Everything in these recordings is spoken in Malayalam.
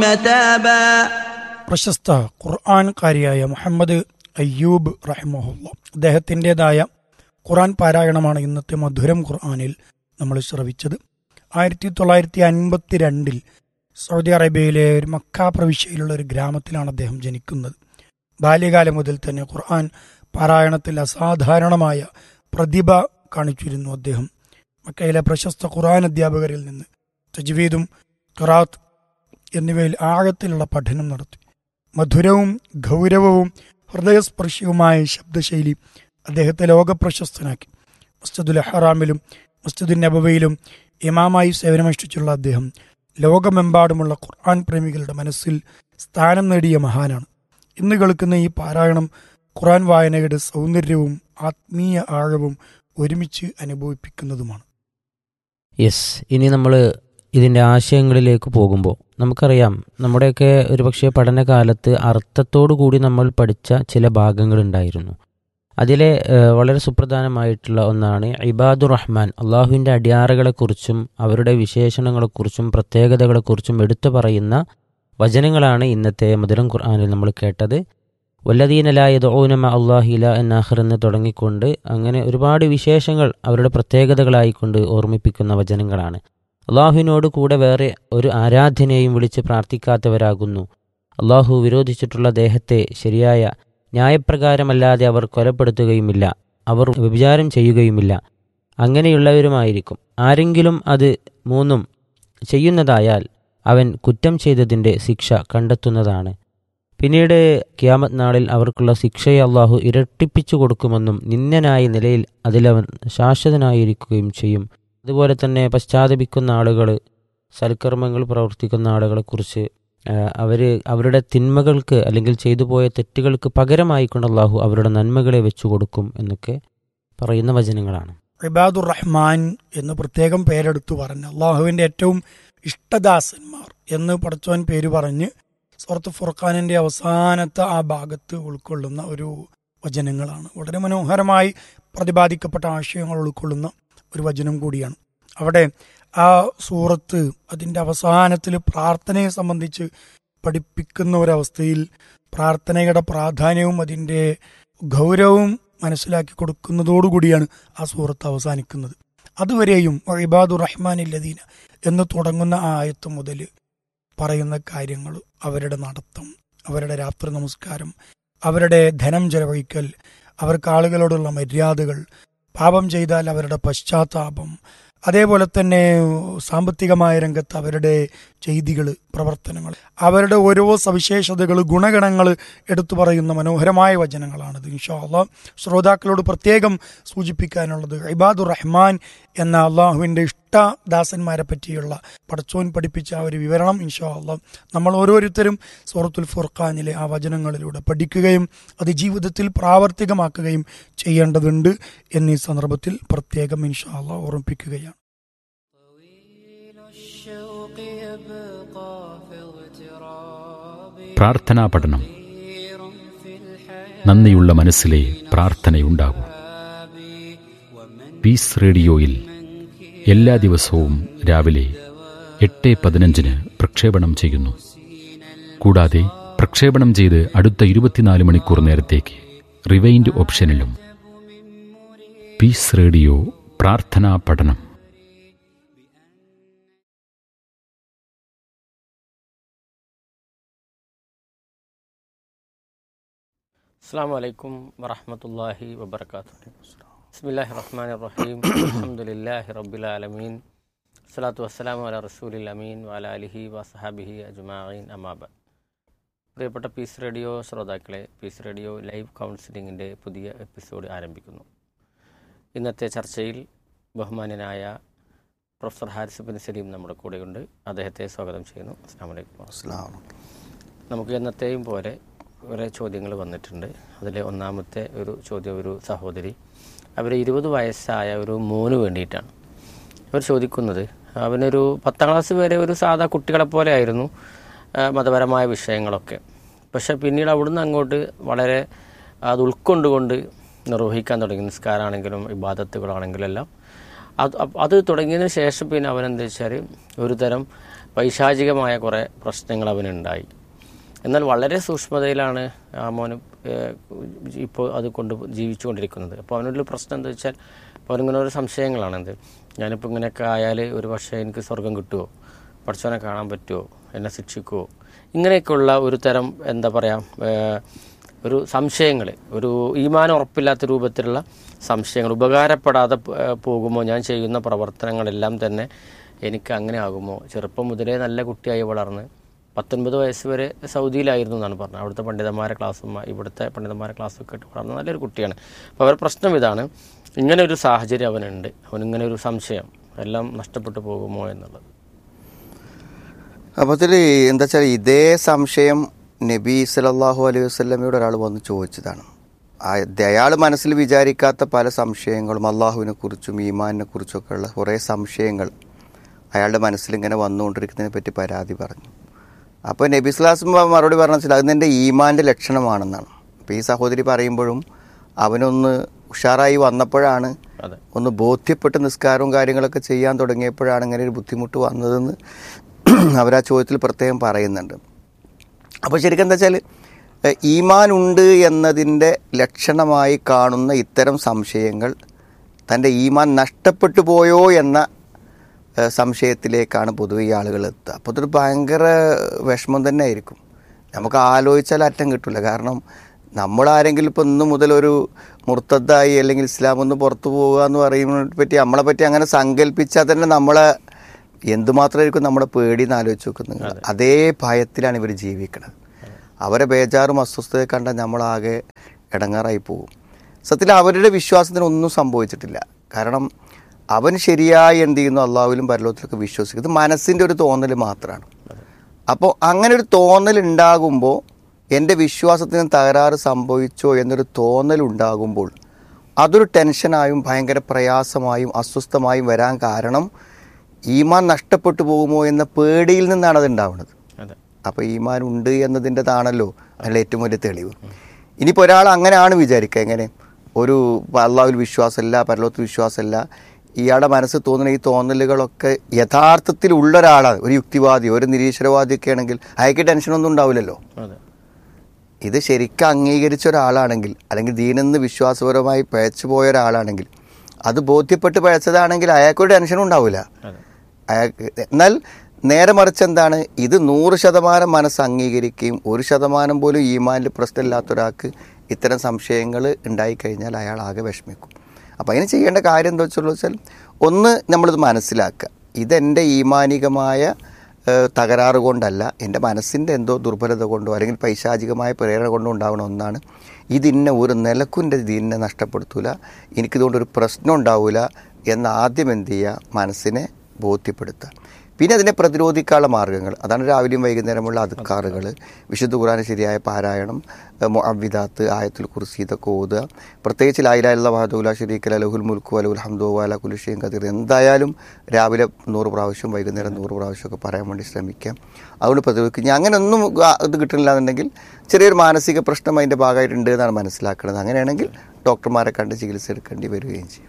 متابا പ്രശസ്ത ഖുർആൻകാരിയായ മുഹമ്മദ് അയ്യൂബ് റഹിമഹുല്ല അദ്ദേഹത്തിൻ്റെതായ ഖുർആൻ പാരായണമാണ് ഇന്നത്തെ മധുരം ഖുർആനിൽ നമ്മൾ ശ്രവിച്ചത് ആയിരത്തി തൊള്ളായിരത്തി അൻപത്തി രണ്ടിൽ സൗദി അറേബ്യയിലെ ഒരു മക്ക പ്രവിശ്യയിലുള്ള ഒരു ഗ്രാമത്തിലാണ് അദ്ദേഹം ജനിക്കുന്നത് ബാല്യകാലം മുതൽ തന്നെ ഖുർആൻ പാരായണത്തിൽ അസാധാരണമായ പ്രതിഭ കാണിച്ചിരുന്നു അദ്ദേഹം മക്കയിലെ പ്രശസ്ത ഖുർആൻ അധ്യാപകരിൽ നിന്ന് തജ്വീദും ഖറാത്ത് എന്നിവയിൽ ആഴത്തിലുള്ള പഠനം നടത്തി മധുരവും ഗൗരവവും ഹൃദയസ്പർശിയുമായ ശബ്ദശൈലി അദ്ദേഹത്തെ ലോകപ്രശസ്തനാക്കി മസ്ജിദുൽ ഹറാമിലും മസ്ജിദുൽ നബവയിലും ഇമാമായി സേവനമനുഷ്ഠിച്ചുള്ള അദ്ദേഹം ലോകമെമ്പാടുമുള്ള ഖുർആൻ പ്രേമികളുടെ മനസ്സിൽ സ്ഥാനം നേടിയ മഹാനാണ് ഇന്ന് കേൾക്കുന്ന ഈ പാരായണം ഖുർആൻ വായനയുടെ സൗന്ദര്യവും ആത്മീയ ആഴവും ഒരുമിച്ച് അനുഭവിപ്പിക്കുന്നതുമാണ് യെസ് ഇനി നമ്മൾ ഇതിൻ്റെ ആശയങ്ങളിലേക്ക് പോകുമ്പോൾ നമുക്കറിയാം നമ്മുടെയൊക്കെ ഒരുപക്ഷെ പഠനകാലത്ത് അർത്ഥത്തോടു കൂടി നമ്മൾ പഠിച്ച ചില ഭാഗങ്ങളുണ്ടായിരുന്നു അതിലെ ഏഹ്, വളരെ സുപ്രധാനമായിട്ടുള്ള ഒന്നാണ് ഇബാദുർ റഹ്മാൻ അള്ളാഹുവിൻ്റെ അടിയാറുകളെക്കുറിച്ചും അവരുടെ വിശേഷണങ്ങളെക്കുറിച്ചും പ്രത്യേകതകളെക്കുറിച്ചും എടുത്തു പറയുന്ന വചനങ്ങളാണ് ഇന്നത്തെ മധുരം ഖുർആാനിൽ നമ്മൾ കേട്ടത് വല്ലദീനലായത് ഓനമ അള്ളാഹില എന്നാഹർ എന്ന് തുടങ്ങിക്കൊണ്ട് അങ്ങനെ ഒരുപാട് വിശേഷങ്ങൾ അവരുടെ പ്രത്യേകതകളായിക്കൊണ്ട് ഓർമ്മിപ്പിക്കുന്ന വചനങ്ങളാണ് അള്ളാഹുവിനോട് കൂടെ വേറെ ഒരു ആരാധനയെയും വിളിച്ച് പ്രാർത്ഥിക്കാത്തവരാകുന്നു അള്ളാഹു വിരോധിച്ചിട്ടുള്ള ദേഹത്തെ ശരിയായ ന്യായപ്രകാരമല്ലാതെ അവർ കൊലപ്പെടുത്തുകയുമില്ല അവർ വ്യഭിചാരം ചെയ്യുകയുമില്ല അങ്ങനെയുള്ളവരുമായിരിക്കും ആരെങ്കിലും അത് മൂന്നും ചെയ്യുന്നതായാൽ അവൻ കുറ്റം ചെയ്തതിൻ്റെ ശിക്ഷ കണ്ടെത്തുന്നതാണ് പിന്നീട് കിയാമത് നാളിൽ അവർക്കുള്ള ശിക്ഷയെ അള്ളാഹു ഇരട്ടിപ്പിച്ചു കൊടുക്കുമെന്നും നിന്ദനായ നിലയിൽ അതിലവൻ ശാശ്വതനായിരിക്കുകയും ചെയ്യും അതുപോലെ തന്നെ പശ്ചാത്തപിക്കുന്ന ആളുകൾ സൽക്കർമ്മങ്ങൾ പ്രവർത്തിക്കുന്ന ആളുകളെക്കുറിച്ച് അവർ അവരുടെ തിന്മകൾക്ക് അല്ലെങ്കിൽ ചെയ്തു പോയ തെറ്റുകൾക്ക് പകരമായിക്കൊണ്ട് അള്ളാഹു അവരുടെ നന്മകളെ വെച്ചു കൊടുക്കും എന്നൊക്കെ പറയുന്ന വചനങ്ങളാണ് ഇബാദുർ റഹ്മാൻ എന്ന് പ്രത്യേകം പേരെടുത്തു പറഞ്ഞ അള്ളാഹുവിന്റെ ഏറ്റവും ഇഷ്ടദാസന്മാർ എന്ന് പടച്ചോൻ പേര് പറഞ്ഞ് സുഹൃത്ത് ഫുർഖാനിന്റെ അവസാനത്തെ ആ ഭാഗത്ത് ഉൾക്കൊള്ളുന്ന ഒരു വചനങ്ങളാണ് വളരെ മനോഹരമായി പ്രതിപാദിക്കപ്പെട്ട ആശയങ്ങൾ ഉൾക്കൊള്ളുന്ന ഒരു വചനം കൂടിയാണ് അവിടെ ആ സൂറത്ത് അതിന്റെ അവസാനത്തിൽ പ്രാർത്ഥനയെ സംബന്ധിച്ച് പഠിപ്പിക്കുന്ന ഒരവസ്ഥയിൽ പ്രാർത്ഥനയുടെ പ്രാധാന്യവും അതിന്റെ ഗൗരവവും മനസ്സിലാക്കി കൊടുക്കുന്നതോടുകൂടിയാണ് ആ സൂറത്ത് അവസാനിക്കുന്നത് അതുവരെയും ഇബാദുർ റഹ്മാൻ ഇല്ലദീന എന്ന് തുടങ്ങുന്ന ആ ആയത്ത് മുതൽ പറയുന്ന കാര്യങ്ങൾ അവരുടെ നടത്തം അവരുടെ രാത്രി നമസ്കാരം അവരുടെ ധനം ചെലവഴിക്കൽ അവർക്ക് ആളുകളോടുള്ള മര്യാദകൾ പാപം ചെയ്താൽ അവരുടെ പശ്ചാത്താപം അതേപോലെ തന്നെ സാമ്പത്തികമായ രംഗത്ത് അവരുടെ ചെയ്തികൾ പ്രവർത്തനങ്ങൾ അവരുടെ ഓരോ സവിശേഷതകൾ ഗുണഗണങ്ങൾ എടുത്തു പറയുന്ന മനോഹരമായ വചനങ്ങളാണിത് ഇൻഷാല്ല ശ്രോതാക്കളോട് പ്രത്യേകം സൂചിപ്പിക്കാനുള്ളത് ഇബാദുർ റഹ്മാൻ എന്ന അള്ളാഹുവിൻ്റെ ഇഷ്ടദാസന്മാരെ പറ്റിയുള്ള പടച്ചോൻ പഠിപ്പിച്ച ആ ഒരു വിവരണം ഇൻഷാ അള്ളാഹ് നമ്മൾ ഓരോരുത്തരും സൂറത്തുൽ ഫുർഖാനിലെ ആ വചനങ്ങളിലൂടെ പഠിക്കുകയും അത് ജീവിതത്തിൽ പ്രാവർത്തികമാക്കുകയും ചെയ്യേണ്ടതുണ്ട് എന്നീ സന്ദർഭത്തിൽ പ്രത്യേകം ഇൻഷാ അള്ളാഹ് ഓർമ്മിപ്പിക്കുകയാണ് الشوق يبقى في اغتراب പ്രാർത്ഥനാ പഠനം كثير في الحياة നന്ദിയുള്ള മനസ്സിലെ പ്രാർത്ഥനയുണ്ടാകൂ പീസ് റേഡിയോയിൽ എല്ലാ ദിവസവും രാവിലെ എട്ട് പതിനഞ്ചിന് പ്രക്ഷേപണം ചെയ്യുന്നു കൂടാതെ പ്രക്ഷേപണം ചെയ്ത് അടുത്ത ഇരുപത്തിനാല് മണിക്കൂർ നേരത്തേക്ക് റിവൈൻഡ് ഓപ്ഷനിലും പീസ് റേഡിയോ പ്രാർത്ഥനാ പഠനം അസ്സാം വലൈക്കും വറഹമത്തല്ലാഹി വബർക്കാത്തു ബിസ്മില്ലാഹി റഹ്മാൻ റഹീം അലഹമുല്ലാഹി റബ്ബുലാലമീൻ അസ്സലാത്തു വസ്സലാമു അല റസൂലിൽ അമീൻ വാല അലിഹി വസഹാബിഹി അജ്മാഈൻ അമാബ പ്രിയപ്പെട്ട പീസ് റേഡിയോ ശ്രോതാക്കളെ പീസ് റേഡിയോ ലൈവ് കൗൺസിലിങ്ങിൻ്റെ പുതിയ എപ്പിസോഡ് ആരംഭിക്കുന്നു ഇന്നത്തെ ചർച്ചയിൽ ബഹുമാന്യനായ പ്രൊഫസർ ഹാരിസ് ബിൻ സലീം നമ്മുടെ കൂടെയുണ്ട് അദ്ദേഹത്തെ സ്വാഗതം ചെയ്യുന്നു അസ്സാം വലൈക്കും നമുക്ക് എന്നത്തെയും പോലെ കുറേ ചോദ്യങ്ങൾ വന്നിട്ടുണ്ട് അതിലെ ഒന്നാമത്തെ ഒരു ചോദ്യം ഒരു സഹോദരി അവർ ഇരുപത് വയസ്സായ ഒരു മോന് വേണ്ടിയിട്ടാണ് അവർ ചോദിക്കുന്നത് അവനൊരു പത്താം ക്ലാസ് വരെ ഒരു സാധാ കുട്ടികളെ പോലെ ആയിരുന്നു ആ, മതപരമായ വിഷയങ്ങളൊക്കെ പക്ഷെ പിന്നീട് അവിടുന്ന് അങ്ങോട്ട് വളരെ അത് ഉൾക്കൊണ്ടുകൊണ്ട് നിർവഹിക്കാൻ തുടങ്ങി നിസ്കാരമാണെങ്കിലും ഇബാദത്തുകളാണെങ്കിലും എല്ലാം അത് അപ്പ- അത് തുടങ്ങിയതിന് ശേഷം പിന്നെ അവൻ എന്താ വെച്ചാൽ ഒരു തരം പൈശാചികമായ കുറേ പ്രശ്നങ്ങൾ അവനുണ്ടായി എന്നാൽ വളരെ സൂക്ഷ്മതയിലാണ് ആ മോന് ഇപ്പോൾ അത് കൊണ്ട് ജീവിച്ചുകൊണ്ടിരിക്കുന്നത് അപ്പോൾ അവനൊരു പ്രശ്നം എന്താ വെച്ചാൽ അപ്പോൾ അവനിങ്ങനെ ഒരു സംശയങ്ങളാണ് എന്ത് ഞാനിപ്പോൾ ഇങ്ങനെയൊക്കെ ആയാൽ ഒരു പക്ഷേ എനിക്ക് സ്വർഗം കിട്ടുമോ പഠിച്ചവനെ കാണാൻ പറ്റുമോ എന്നെ ശിക്ഷിക്കുമോ ഇങ്ങനെയൊക്കെയുള്ള ഒരു തരം എന്താ പറയുക ഒരു സംശയങ്ങൾ ഒരു ഈമാനം ഉറപ്പില്ലാത്ത രൂപത്തിലുള്ള സംശയങ്ങൾ ഉപകാരപ്പെടാതെ പ- ഏഹ് പോകുമോ ഞാൻ ചെയ്യുന്ന പ്രവർത്തനങ്ങളെല്ലാം തന്നെ എനിക്ക് അങ്ങനെ ആകുമോ ചെറുപ്പം മുതലേ നല്ല കുട്ടിയായി വളർന്ന് പത്തൊൻപത് വയസ്സ് വരെ സൗദിയിലായിരുന്നു എന്നാണ് പറഞ്ഞത് അവിടുത്തെ പണ്ഡിതന്മാരെ ക്ലാസ്സും ഇവിടുത്തെ പണ്ഡിതന്മാരെ ക്ലാസ്സും ഒക്കെ ഇട്ട് വളർന്ന നല്ലൊരു കുട്ടിയാണ് അപ്പോൾ അവരുടെ പ്രശ്നം ഇതാണ് ഇങ്ങനെ ഒരു സാഹചര്യം അവനുണ്ട് അവനിങ്ങനെ ഒരു സംശയം എല്ലാം നഷ്ടപ്പെട്ടു പോകുമോ എന്നുള്ളത് അപ്പോൾ അതിൽ എന്താ വെച്ചാൽ ഇതേ സംശയം നബി സല്ലല്ലാഹു അലൈഹി വസല്ലമയോട് ഒരാൾ വന്ന് ചോദിച്ചതാണ് അയാൾ മനസ്സിൽ വിചാരിക്കാത്ത പല സംശയങ്ങളും അള്ളാഹുവിനെ കുറിച്ചും ഈമാനിനെ കുറിച്ചൊക്കെ ഉള്ള കുറേ സംശയങ്ങൾ അയാളുടെ മനസ്സിൽ ഇങ്ങനെ വന്നുകൊണ്ടിരിക്കുന്നതിനെ പറ്റി പരാതി പറഞ്ഞു അപ്പോൾ നബി സ്ലാസ് മറുപടി പറഞ്ഞു വെച്ചാൽ അത് നിൻ്റെ ഈമാൻ്റെ ലക്ഷണമാണെന്നാണ് അപ്പോൾ ഈ സഹോദരി പറയുമ്പോഴും അവനൊന്ന് ഉഷാറായി വന്നപ്പോഴാണ് അതെ ഒന്ന് ബോധ്യപ്പെട്ട് നിസ്കാരവും കാര്യങ്ങളൊക്കെ ചെയ്യാൻ തുടങ്ങിയപ്പോഴാണ് ഇങ്ങനെ ഒരു ബുദ്ധിമുട്ട് വന്നതെന്ന് അവരാ ചോദ്യത്തിൽ പ്രത്യേകം പറയുന്നുണ്ട് അപ്പോൾ ശരിക്കും എന്താ വെച്ചാൽ ഈമാൻ ഉണ്ട് എന്നതിൻ്റെ ലക്ഷണമായി കാണുന്ന ഇത്തരം സംശയങ്ങൾ തൻ്റെ ഈമാൻ നഷ്ടപ്പെട്ടു പോയോ എന്ന ഏഹ്, സംശയത്തിലേക്കാണ് പൊതുവെ ഈ ആളുകൾ എത്തുക അപ്പോൾ അതൊരു ഭയങ്കര വിഷമം തന്നെ ആയിരിക്കും നമുക്ക് ആലോചിച്ചാൽ അറ്റം കിട്ടില്ല കാരണം നമ്മളാരെങ്കിലും ഇപ്പോൾ ഇന്ന് മുതൽ ഒരു മുർത്തദ്ദായി അല്ലെങ്കിൽ ഇസ്ലാം ഒന്ന് പുറത്തു പോകുക എന്ന് പറയുന്നതിനെ പറ്റി നമ്മളെ പറ്റി അങ്ങനെ സങ്കല്പിച്ചാൽ തന്നെ നമ്മളെ എന്തുമാത്രമായിരിക്കും നമ്മുടെ പേടി എന്ന് ആലോചിച്ച് നോക്കുന്നത് അതേ ഭയത്തിലാണ് ഇവർ ജീവിക്കുന്നത് അവരെ ബേജാറും അസ്വസ്ഥതയെ കണ്ട നമ്മളാകെ ഇടങ്ങാറായി പോകും സത്യത്തിൽ അവരുടെ വിശ്വാസത്തിന് ഒന്നും സംഭവിച്ചിട്ടില്ല കാരണം അവൻ ശരിയായി എന്ത് ചെയ്യുന്നു അള്ളാഹുവിലും പരലോകത്തിലൊക്കെ വിശ്വസിക്കും ഇത് മനസ്സിൻ്റെ ഒരു തോന്നൽ മാത്രമാണ് അപ്പോൾ അങ്ങനെ ഒരു തോന്നൽ ഉണ്ടാകുമ്പോൾ എൻ്റെ വിശ്വാസത്തിന് തകരാറ് സംഭവിച്ചോ എന്നൊരു തോന്നൽ ഉണ്ടാകുമ്പോൾ അതൊരു ടെൻഷനായും ഭയങ്കര പ്രയാസമായും അസ്വസ്ഥമായും വരാൻ കാരണം ഈമാൻ നഷ്ടപ്പെട്ടു പോകുമോ എന്ന പേടിയിൽ നിന്നാണ് അത് ഉണ്ടാവുന്നത് അതെ അപ്പോൾ ഈമാൻ ഉണ്ട് എന്നതിൻ്റെതാണല്ലോ അതിൽ ഏറ്റവും വലിയ തെളിവ് ഇനിയിപ്പോൾ ഒരാൾ അങ്ങനെയാണ് വിചാരിക്കുക എങ്ങനെ ഒരു അള്ളാഹുൽ വിശ്വാസമില്ല പരലോകത്തിൽ വിശ്വാസമില്ല ഇയാളുടെ മനസ്സിൽ തോന്നുന്ന ഈ തോന്നലുകളൊക്കെ യഥാർത്ഥത്തിൽ ഉള്ള ഒരാളാണ് ഒരു യുക്തിവാദി ഒരു നിരീശ്വരവാദിയൊക്കെ ആണെങ്കിൽ അയാൾക്ക് ടെൻഷനൊന്നും ഉണ്ടാവില്ലല്ലോ അതെ ഇത് ശരിക്കും അംഗീകരിച്ച ഒരാളാണെങ്കിൽ അല്ലെങ്കിൽ ദീനെന്ന് വിശ്വാസപരമായി പഴച്ചു പോയ ഒരാളാണെങ്കിൽ അത് ബോധ്യപ്പെട്ട് പഴച്ചതാണെങ്കിൽ അയാൾക്കൊരു ടെൻഷനും ഉണ്ടാവില്ല അതെ അയാൾക്ക് എന്നാൽ നേരെ മറിച്ച് എന്താണ് ഇത് നൂറ് ശതമാനം മനസ്സ് അംഗീകരിക്കുകയും ഒരു ശതമാനം പോലും ഈമാനിൽ പ്രശ്നമില്ലാത്ത ഒരാൾക്ക് ഇത്തരം സംശയങ്ങൾ ഉണ്ടായിക്കഴിഞ്ഞാൽ അയാൾ ആകെ വിഷമിക്കും അപ്പോൾ അതിന് ചെയ്യേണ്ട കാര്യം എന്താ വെച്ചുള്ള വെച്ചാൽ ഒന്ന് നമ്മളിത് മനസ്സിലാക്കുക ഇതെൻ്റെ ഈമാനികമായ ഏഹ്, തകരാറ് കൊണ്ടല്ല എൻ്റെ മനസ്സിൻ്റെ എന്തോ ദുർബലത കൊണ്ടോ അല്ലെങ്കിൽ പൈശാചികമായ പ്രേരണ കൊണ്ടോ ഉണ്ടാവുന്ന ഒന്നാണ് ഇതിന്നെ ഒരു നിലക്കും എൻ്റെ ദീനിനെ നഷ്ടപ്പെടുത്തൂല എനിക്കിതുകൊണ്ടൊരു പ്രശ്നം ഉണ്ടാവില്ല എന്ന് ആദ്യം എന്ത് ചെയ്യുക മനസ്സിനെ ബോധ്യപ്പെടുത്തുക പിന്നെ അതിനെ പ്രതിരോധിക്കാനുള്ള മാർഗ്ഗങ്ങൾ അതാണ് രാവിലെയും വൈകുന്നേരമുള്ള അതുക്കാറുകൾ വിശുദ്ധ ഖുറാൻ ശരിയായ പാരായണം അവിദാത്ത് ആയത്തുൽ കുർസി ഇതൊക്കെ ഓതുക പ്രത്യേകിച്ച് ലായിലായുള്ള വഹദുല ഷരീഖ് അലഹുൽ മുൽക്കു അലഹുൽ ഹംദു അല കുലുഷയും കതിർ എന്തായാലും രാവിലെ നൂറ് പ്രാവശ്യം വൈകുന്നേരം നൂറ് പ്രാവശ്യമൊക്കെ പറയാൻ വേണ്ടി ശ്രമിക്കാം അതുകൊണ്ട് പ്രതിരോധിക്കുക ഇനി അങ്ങനെ ഒന്നും ആ, ഇത് കിട്ടുന്നില്ല എന്നുണ്ടെങ്കിൽ ചെറിയൊരു മാനസിക പ്രശ്നം അതിൻ്റെ ഭാഗമായിട്ടുണ്ട് എന്നാണ് മനസ്സിലാക്കുന്നത് അങ്ങനെയാണെങ്കിൽ ഡോക്ടർമാരെ കണ്ട് ചികിത്സ എടുക്കേണ്ടി വരികയും ചെയ്യും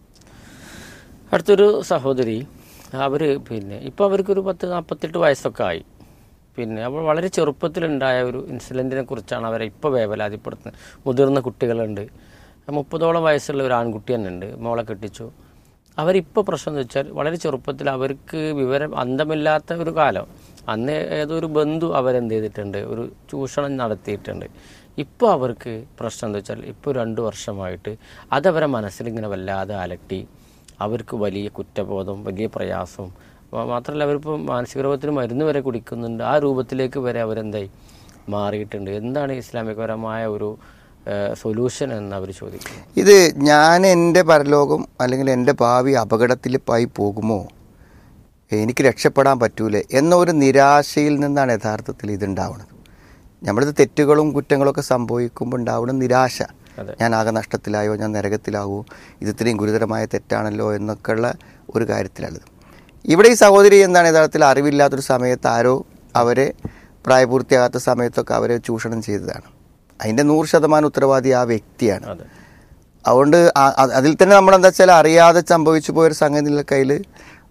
അടുത്തൊരു സഹോദരി അവർ പിന്നെ ഇപ്പോൾ അവർക്കൊരു പത്ത് നാൽപ്പത്തെട്ട് വയസ്സൊക്കെ ആയി പിന്നെ അപ്പോൾ വളരെ ചെറുപ്പത്തിലുണ്ടായ ഒരു ഇൻസിഡൻറ്റിനെ കുറിച്ചാണ് അവരെ ഇപ്പോൾ വേവലാതിപ്പെടുത്തുന്നത് മുതിർന്ന കുട്ടികളുണ്ട് മുപ്പതോളം വയസ്സുള്ള ഒരു ആൺകുട്ടി തന്നെ ഉണ്ട് മോളെ കെട്ടിച്ചു അവരിപ്പോൾ പ്രശ്നം എന്ന് വെച്ചാൽ വളരെ ചെറുപ്പത്തിൽ അവർക്ക് വിവരം അന്തമില്ലാത്ത ഒരു കാലം അന്ന് ഏതോ ഒരു ബന്ധു അവരെന്ത് ചെയ്തിട്ടുണ്ട് ഒരു ചൂഷണം നടത്തിയിട്ടുണ്ട് ഇപ്പോൾ അവർക്ക് പ്രശ്നം എന്താ വെച്ചാൽ ഇപ്പോൾ രണ്ട് വർഷമായിട്ട് അതവരെ മനസ്സിലിങ്ങനെ വല്ലാതെ അലട്ടി അവർക്ക് വലിയ കുറ്റബോധം വലിയ പ്രയാസവും മാ- മാത്രമല്ല അവരിപ്പോൾ മാനസിക രോഗത്തിന് മരുന്ന് വരെ കുടിക്കുന്നുണ്ട് ആ രൂപത്തിലേക്ക് വരെ അവരെന്തായി മാറിയിട്ടുണ്ട് എന്താണ് ഇസ്ലാമികപരമായ ഒരു സൊല്യൂഷൻ എന്ന് അവർ ചോദിക്കുന്നത് ഇത് ഞാൻ എൻ്റെ പരലോകം അല്ലെങ്കിൽ എൻ്റെ ഭാവി അപകടത്തിൽ പോയി പോകുമോ എനിക്ക് രക്ഷപ്പെടാൻ പറ്റൂലേ എന്നൊരു നിരാശയിൽ നിന്നാണ് യഥാർത്ഥത്തിൽ ഇതുണ്ടാവുന്നത് നമ്മളിത് തെറ്റുകളും കുറ്റങ്ങളൊക്കെ സംഭവിക്കുമ്പോൾ ഉണ്ടാവുന്ന നിരാശ അതെ. ഞാൻ ആകെ നഷ്ടത്തിലായോ ഞാൻ നരകത്തിലാവോ ഇത് ഇത്രയും ഗുരുതരമായ തെറ്റാണല്ലോ എന്നൊക്കെയുള്ള ഒരു കാര്യത്തിലാണിത് ഇവിടെ ഈ സഹോദരി എന്താണ് യഥാർത്ഥത്തിൽ അറിവില്ലാത്തൊരു സമയത്ത് ആരോ അവരെ പ്രായപൂർത്തിയാകാത്ത സമയത്തൊക്കെ അവരെ ചൂഷണം ചെയ്തതാണ് അതിൻ്റെ നൂറ് ശതമാനം ഉത്തരവാദി ആ വ്യക്തിയാണ് അതെ അതുകൊണ്ട് ആ- അ- അതിൽ തന്നെ നമ്മൾ എന്താ വെച്ചാൽ അറിയാതെ സംഭവിച്ചു പോയൊരു സംഗതി കയ്യിൽ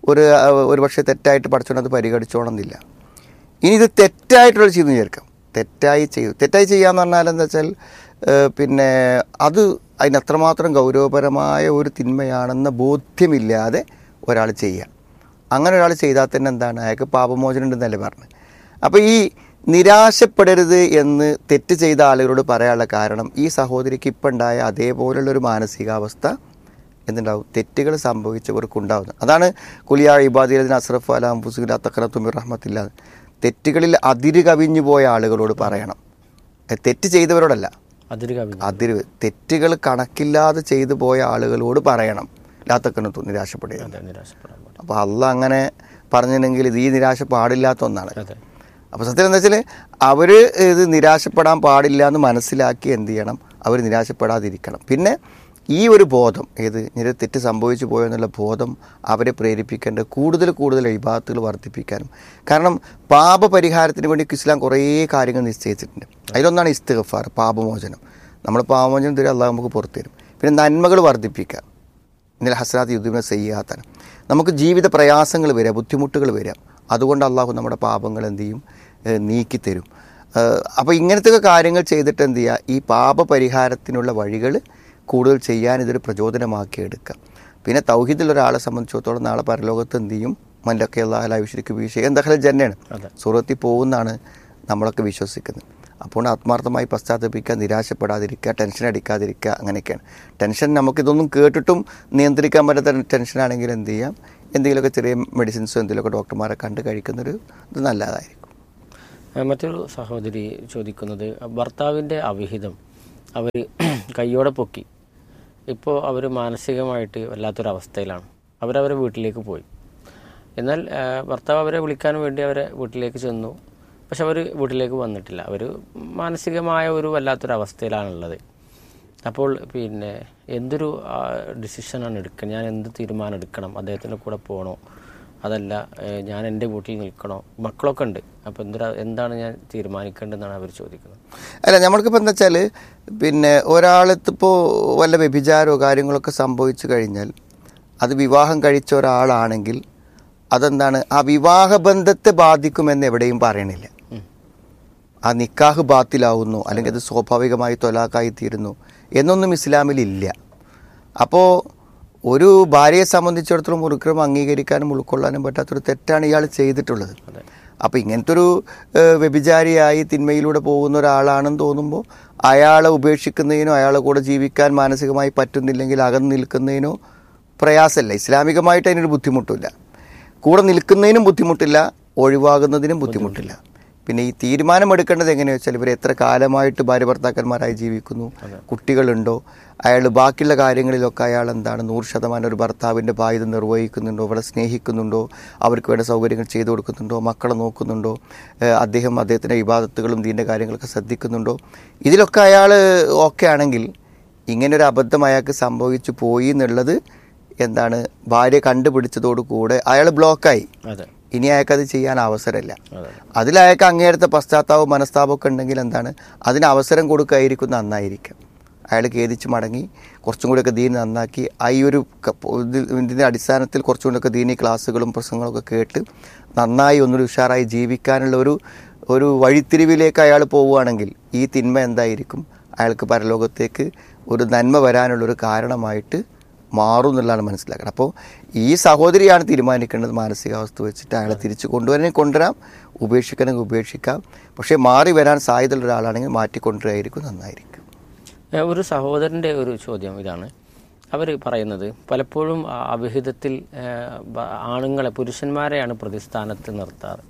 ഒരു ആ, ഒരു പക്ഷേ തെറ്റായിട്ട് പഠിച്ചോണ്ട് അത് പരിഗണിച്ചോണമെന്നില്ല ഇനി ഇത് തെറ്റായിട്ടുള്ള ചെയ്തു വിചാരിക്കാം തെറ്റായി ചെയ്തു തെറ്റായി ചെയ്യാന്ന് പറഞ്ഞാൽ എന്താ വെച്ചാൽ ഏഹ്, പിന്നെ അത് അതിന് അത്രമാത്രം ഗൗരവപരമായ ഒരു തിന്മയാണെന്ന ബോധ്യമില്ലാതെ ഒരാൾ ചെയ്യുക അങ്ങനെ ഒരാൾ ചെയ്താൽ തന്നെ എന്താണ് അയാൾക്ക് പാപമോചനം ഉണ്ടെന്നല്ലേ പറഞ്ഞത് അപ്പോൾ ഈ നിരാശപ്പെടരുത് എന്ന് തെറ്റ് ചെയ്ത ആളുകളോട് പറയാനുള്ള കാരണം ഈ സഹോദരിക്ക് ഇപ്പം ഉണ്ടായ അതേപോലുള്ളൊരു മാനസികാവസ്ഥ എന്തുണ്ടാവും തെറ്റുകൾ സംഭവിച്ചവർക്കുണ്ടാവുന്നത് അതാണ് കുലിയ ഇബാദിൽ അസ്രഫ് അല അംഫുസുഖിൻ തക്കറത്തുമിർ റഹ്മത്തില്ല തെറ്റുകളിൽ അതിര് കവിഞ്ഞു പോയ ആളുകളോട് പറയണം എ, തെറ്റ് ചെയ്തവരോടല്ല അതിര് കവി അതിര് തെറ്റുകൾ കണക്കില്ലാതെ ചെയ്തു പോയ ആളുകളോട് പറയണം ലാത്തക്കനത്തു നിരാശപ്പെടുക അതെ നിരാശപ്പെടാൻ പാടില്ല അപ്പോൾ അല്ല അങ്ങനെ പറഞ്ഞിട്ടുണ്ടെങ്കിൽ ഇത് ഈ നിരാശ പാടില്ലാത്ത ഒന്നാണ് അതെ അപ്പോൾ സത്യം എന്താ വെച്ചാൽ അവർ ഇത് നിരാശപ്പെടാൻ പാടില്ല എന്ന് മനസ്സിലാക്കി എന്ത് ചെയ്യണം അവർ നിരാശപ്പെടാതിരിക്കണം പിന്നെ ഈ ഒരു ബോധം ഏത് ഇങ്ങനെ ഒരു തെറ്റ് സംഭവിച്ചു പോയോ എന്നുള്ള ബോധം അവരെ പ്രേരിപ്പിക്കേണ്ട കൂടുതൽ കൂടുതൽ വിഭാഗത്തുകൾ വർദ്ധിപ്പിക്കാനും കാരണം പാപപരിഹാരത്തിന് വേണ്ടി ഇസ്ലാം കുറേ കാര്യങ്ങൾ നിശ്ചയിച്ചിട്ടുണ്ട് അതിലൊന്നാണ് ഇസ്തിഗഫാർ പാപമോചനം നമ്മൾ പാപമോചനം തരും അള്ളാഹ് നമുക്ക് പുറത്തു തരും പിന്നെ നന്മകൾ വർദ്ധിപ്പിക്കുക ഇന്നലെ ഹസനാത്ത് യുദ്ധമിനെ ചെയ്യാത്താണ് നമുക്ക് ജീവിത പ്രയാസങ്ങൾ വരിക ബുദ്ധിമുട്ടുകൾ വരിക അതുകൊണ്ട് അള്ളാഹു നമ്മുടെ പാപങ്ങൾ എന്ത് ചെയ്യും ഏഹ് നീക്കിത്തരും അപ്പോൾ ഇങ്ങനത്തെ കാര്യങ്ങൾ ചെയ്തിട്ട് എന്ത് ചെയ്യുക ഈ പാപപരിഹാരത്തിനുള്ള വഴികൾ കൂടുതൽ ചെയ്യാൻ ഇതൊരു പ്രചോദനമാക്കി എടുക്കുക പിന്നെ തൗഹീദിൽ ഒരാളെ സംബന്ധിച്ചിടത്തോളം നാളെ പരലോകത്ത് എന്ത് ചെയ്യും മല്ലൊക്കെ അള്ളാഹ് വിശ്വസിക്ക് വീഴ്ച എന്തായാലും ജന്നെയാണ് അതെ. സുഹൃത്തിൽ പോകുന്നതാണ് നമ്മളൊക്കെ വിശ്വസിക്കുന്നത് അപ്പോൾ ആത്മാർത്ഥമായി പശ്ചാത്തപിക്കുക നിരാശപ്പെടാതിരിക്കുക ടെൻഷൻ അടിക്കാതിരിക്കുക അങ്ങനെയൊക്കെയാണ് ടെൻഷൻ നമുക്കിതൊന്നും കേട്ടിട്ടും നിയന്ത്രിക്കാൻ പറ്റാത്ത ടെൻഷനാണെങ്കിൽ എന്ത് ചെയ്യാം എന്തെങ്കിലുമൊക്കെ ചെറിയ മെഡിസിൻസോ എന്തെങ്കിലുമൊക്കെ ഡോക്ടർമാരെ കണ്ട് കഴിക്കുന്നൊരു ഇത് നല്ലതായിരിക്കും ഏഹ് മറ്റൊരു സഹോദരി ചോദിക്കുന്നത് ഭർത്താവിൻ്റെ അവിഹിതം അവർ കയ്യോടെ പൊക്കി ഇപ്പോൾ അവർ മാനസികമായിട്ട് വല്ലാത്തൊരവസ്ഥയിലാണ് അവരവരെ വീട്ടിലേക്ക് പോയി എന്നാൽ ഏഹ് ഭർത്താവ് അവരെ വിളിക്കാൻ വേണ്ടി അവരെ വീട്ടിലേക്ക് ചെന്നു പക്ഷെ അവർ വീട്ടിലേക്ക് വന്നിട്ടില്ല അവർ മാനസികമായ ഒരു വല്ലാത്തൊരവസ്ഥയിലാണുള്ളത് അപ്പോൾ പിന്നെ എന്തൊരു ഡിസിഷനാണ് എടുക്കുക ഞാൻ എന്ത് തീരുമാനം എടുക്കണം അദ്ദേഹത്തിൻ്റെ കൂടെ പോകണോ അതല്ല ഏഹ് ഞാൻ എൻ്റെ വീട്ടിൽ നിൽക്കണോ മക്കളൊക്കെ ഉണ്ട് അപ്പോൾ എന്തൊരു എന്താണ് ഞാൻ തീരുമാനിക്കേണ്ടതെന്നാണ് അവർ ചോദിക്കുന്നത് അല്ല നമ്മൾക്കിപ്പോൾ എന്താ വെച്ചാൽ പിന്നെ ഒരാളത്തിപ്പോൾ വല്ല വ്യഭിചാരമോ കാര്യങ്ങളൊക്കെ സംഭവിച്ചു കഴിഞ്ഞാൽ അത് വിവാഹം കഴിച്ച ഒരാളാണെങ്കിൽ അതെന്താണ് ആ വിവാഹ ബന്ധത്തെ ബാധിക്കുമെന്ന് എവിടെയും പറയണില്ല ആ നിക്കാഹ് ബാത്തിലാവുന്നു അല്ലെങ്കിൽ അത് സ്വാഭാവികമായി തൊലാക്കായി തീരുന്നു എന്നൊന്നും ഇസ്ലാമിലില്ല അപ്പോൾ ഒരു ഭാര്യയെ സംബന്ധിച്ചിടത്തോളം ഒരിക്കലും അംഗീകരിക്കാനും ഉൾക്കൊള്ളാനും പറ്റാത്തൊരു തെറ്റാണ് ഇയാൾ ചെയ്തിട്ടുള്ളത് അപ്പോൾ ഇങ്ങനത്തെ ഒരു ഏഹ്, വ്യഭിചാരിയായി തിന്മയിലൂടെ പോകുന്ന ഒരാളാണെന്ന് തോന്നുമ്പോൾ അയാളെ ഉപേക്ഷിക്കുന്നതിനോ അയാളെ കൂടെ ജീവിക്കാൻ മാനസികമായി പറ്റുന്നില്ലെങ്കിൽ അകന്ന് നിൽക്കുന്നതിനോ പ്രയാസമല്ല ഇസ്ലാമികമായിട്ട് അതിനൊരു ബുദ്ധിമുട്ടില്ല കൂടെ നിൽക്കുന്നതിനും ബുദ്ധിമുട്ടില്ല ഒഴിവാകുന്നതിനും ബുദ്ധിമുട്ടില്ല പിന്നെ ഈ തീരുമാനമെടുക്കേണ്ടത് എങ്ങനെയാ വെച്ചാൽ ഇവർ എത്ര കാലമായിട്ട് ഭാര്യ ഭർത്താക്കന്മാരായി ജീവിക്കുന്നു കുട്ടികളുണ്ടോ അയാൾ ബാക്കിയുള്ള കാര്യങ്ങളിലൊക്കെ അയാൾ എന്താണ് നൂറ് ശതമാനം ഒരു ഭർത്താവിൻ്റെ ബാധ്യത നിർവഹിക്കുന്നുണ്ടോ അവളെ സ്നേഹിക്കുന്നുണ്ടോ അവർക്ക് വേണ്ട സൗകര്യങ്ങൾ ചെയ്തു കൊടുക്കുന്നുണ്ടോ മക്കളെ നോക്കുന്നുണ്ടോ ഏഹ് അദ്ദേഹം അദ്ദേഹത്തിൻ്റെ വിവാദത്തുകളും ഇതിൻ്റെ കാര്യങ്ങളൊക്കെ ശ്രദ്ധിക്കുന്നുണ്ടോ ഇതിലൊക്കെ അയാൾ ഓക്കെ ആണെങ്കിൽ ഇങ്ങനൊരു അബദ്ധം അയാൾക്ക് സംഭവിച്ചു പോയി എന്നുള്ളത് എന്താണ് ഭാര്യ കണ്ടുപിടിച്ചതോടുകൂടെ അയാൾ ബ്ലോക്കായി അതെ ഇനി അയാൾക്കത് ചെയ്യാൻ അവസരമില്ല അതെ അതിൽ അയാൾക്ക് അങ്ങേയത്തെ പശ്ചാത്താപവും മനസ്താപമൊക്കെ ഉണ്ടെങ്കിൽ എന്താണ് അതിന് അവസരം കൊടുക്കായിരിക്കും നന്നായിരിക്കും അയാൾ ഖേദിച്ച് മടങ്ങി കുറച്ചും കൂടിയൊക്കെ ദീൻ നന്നാക്കി ആ ഈ ഒരു ക- ഇത് ഇതിൻ്റെ അടിസ്ഥാനത്തിൽ കുറച്ചും കൂടിയൊക്കെ ദീനി ക്ലാസ്സുകളും പ്രസംഗങ്ങളൊക്കെ കേട്ട് നന്നായി ഒന്നൊരു ഉഷാറായി ജീവിക്കാനുള്ള ഒരു ഒരു വഴിത്തിരിവിലേക്ക് അയാൾ പോവുകയാണെങ്കിൽ ഈ തിന്മ എന്തായിരിക്കും അയാൾക്ക് പരലോകത്തേക്ക് ഒരു നന്മ വരാനുള്ളൊരു കാരണമായിട്ട് മാറും എന്നുള്ളതാണ് മനസ്സിലാക്കണം അപ്പോൾ ഈ സഹോദരിയാണ് തീരുമാനിക്കേണ്ടത് മാനസികാവസ്ഥ വെച്ചിട്ട് അയാളെ തിരിച്ചു കൊണ്ടുവരാൻ കൊണ്ടുവരാം ഉപേക്ഷിക്കണമെങ്കിൽ ഉപേക്ഷിക്കാം പക്ഷേ മാറി വരാൻ സാധ്യതയുള്ള ഒരാളാണെങ്കിൽ മാറ്റിക്കൊണ്ടുവരായിരിക്കും നന്നായിരിക്കും ഏഹ് ഒരു സഹോദരൻ്റെ ഒരു ചോദ്യം ഇതാണ് അവർ പറയുന്നത് പലപ്പോഴും ആ അവിഹിതത്തിൽ ഏഹ് ബ- ആണുങ്ങളെ പുരുഷന്മാരെയാണ് പ്രതിസ്ഥാനത്ത് നിർത്താറ്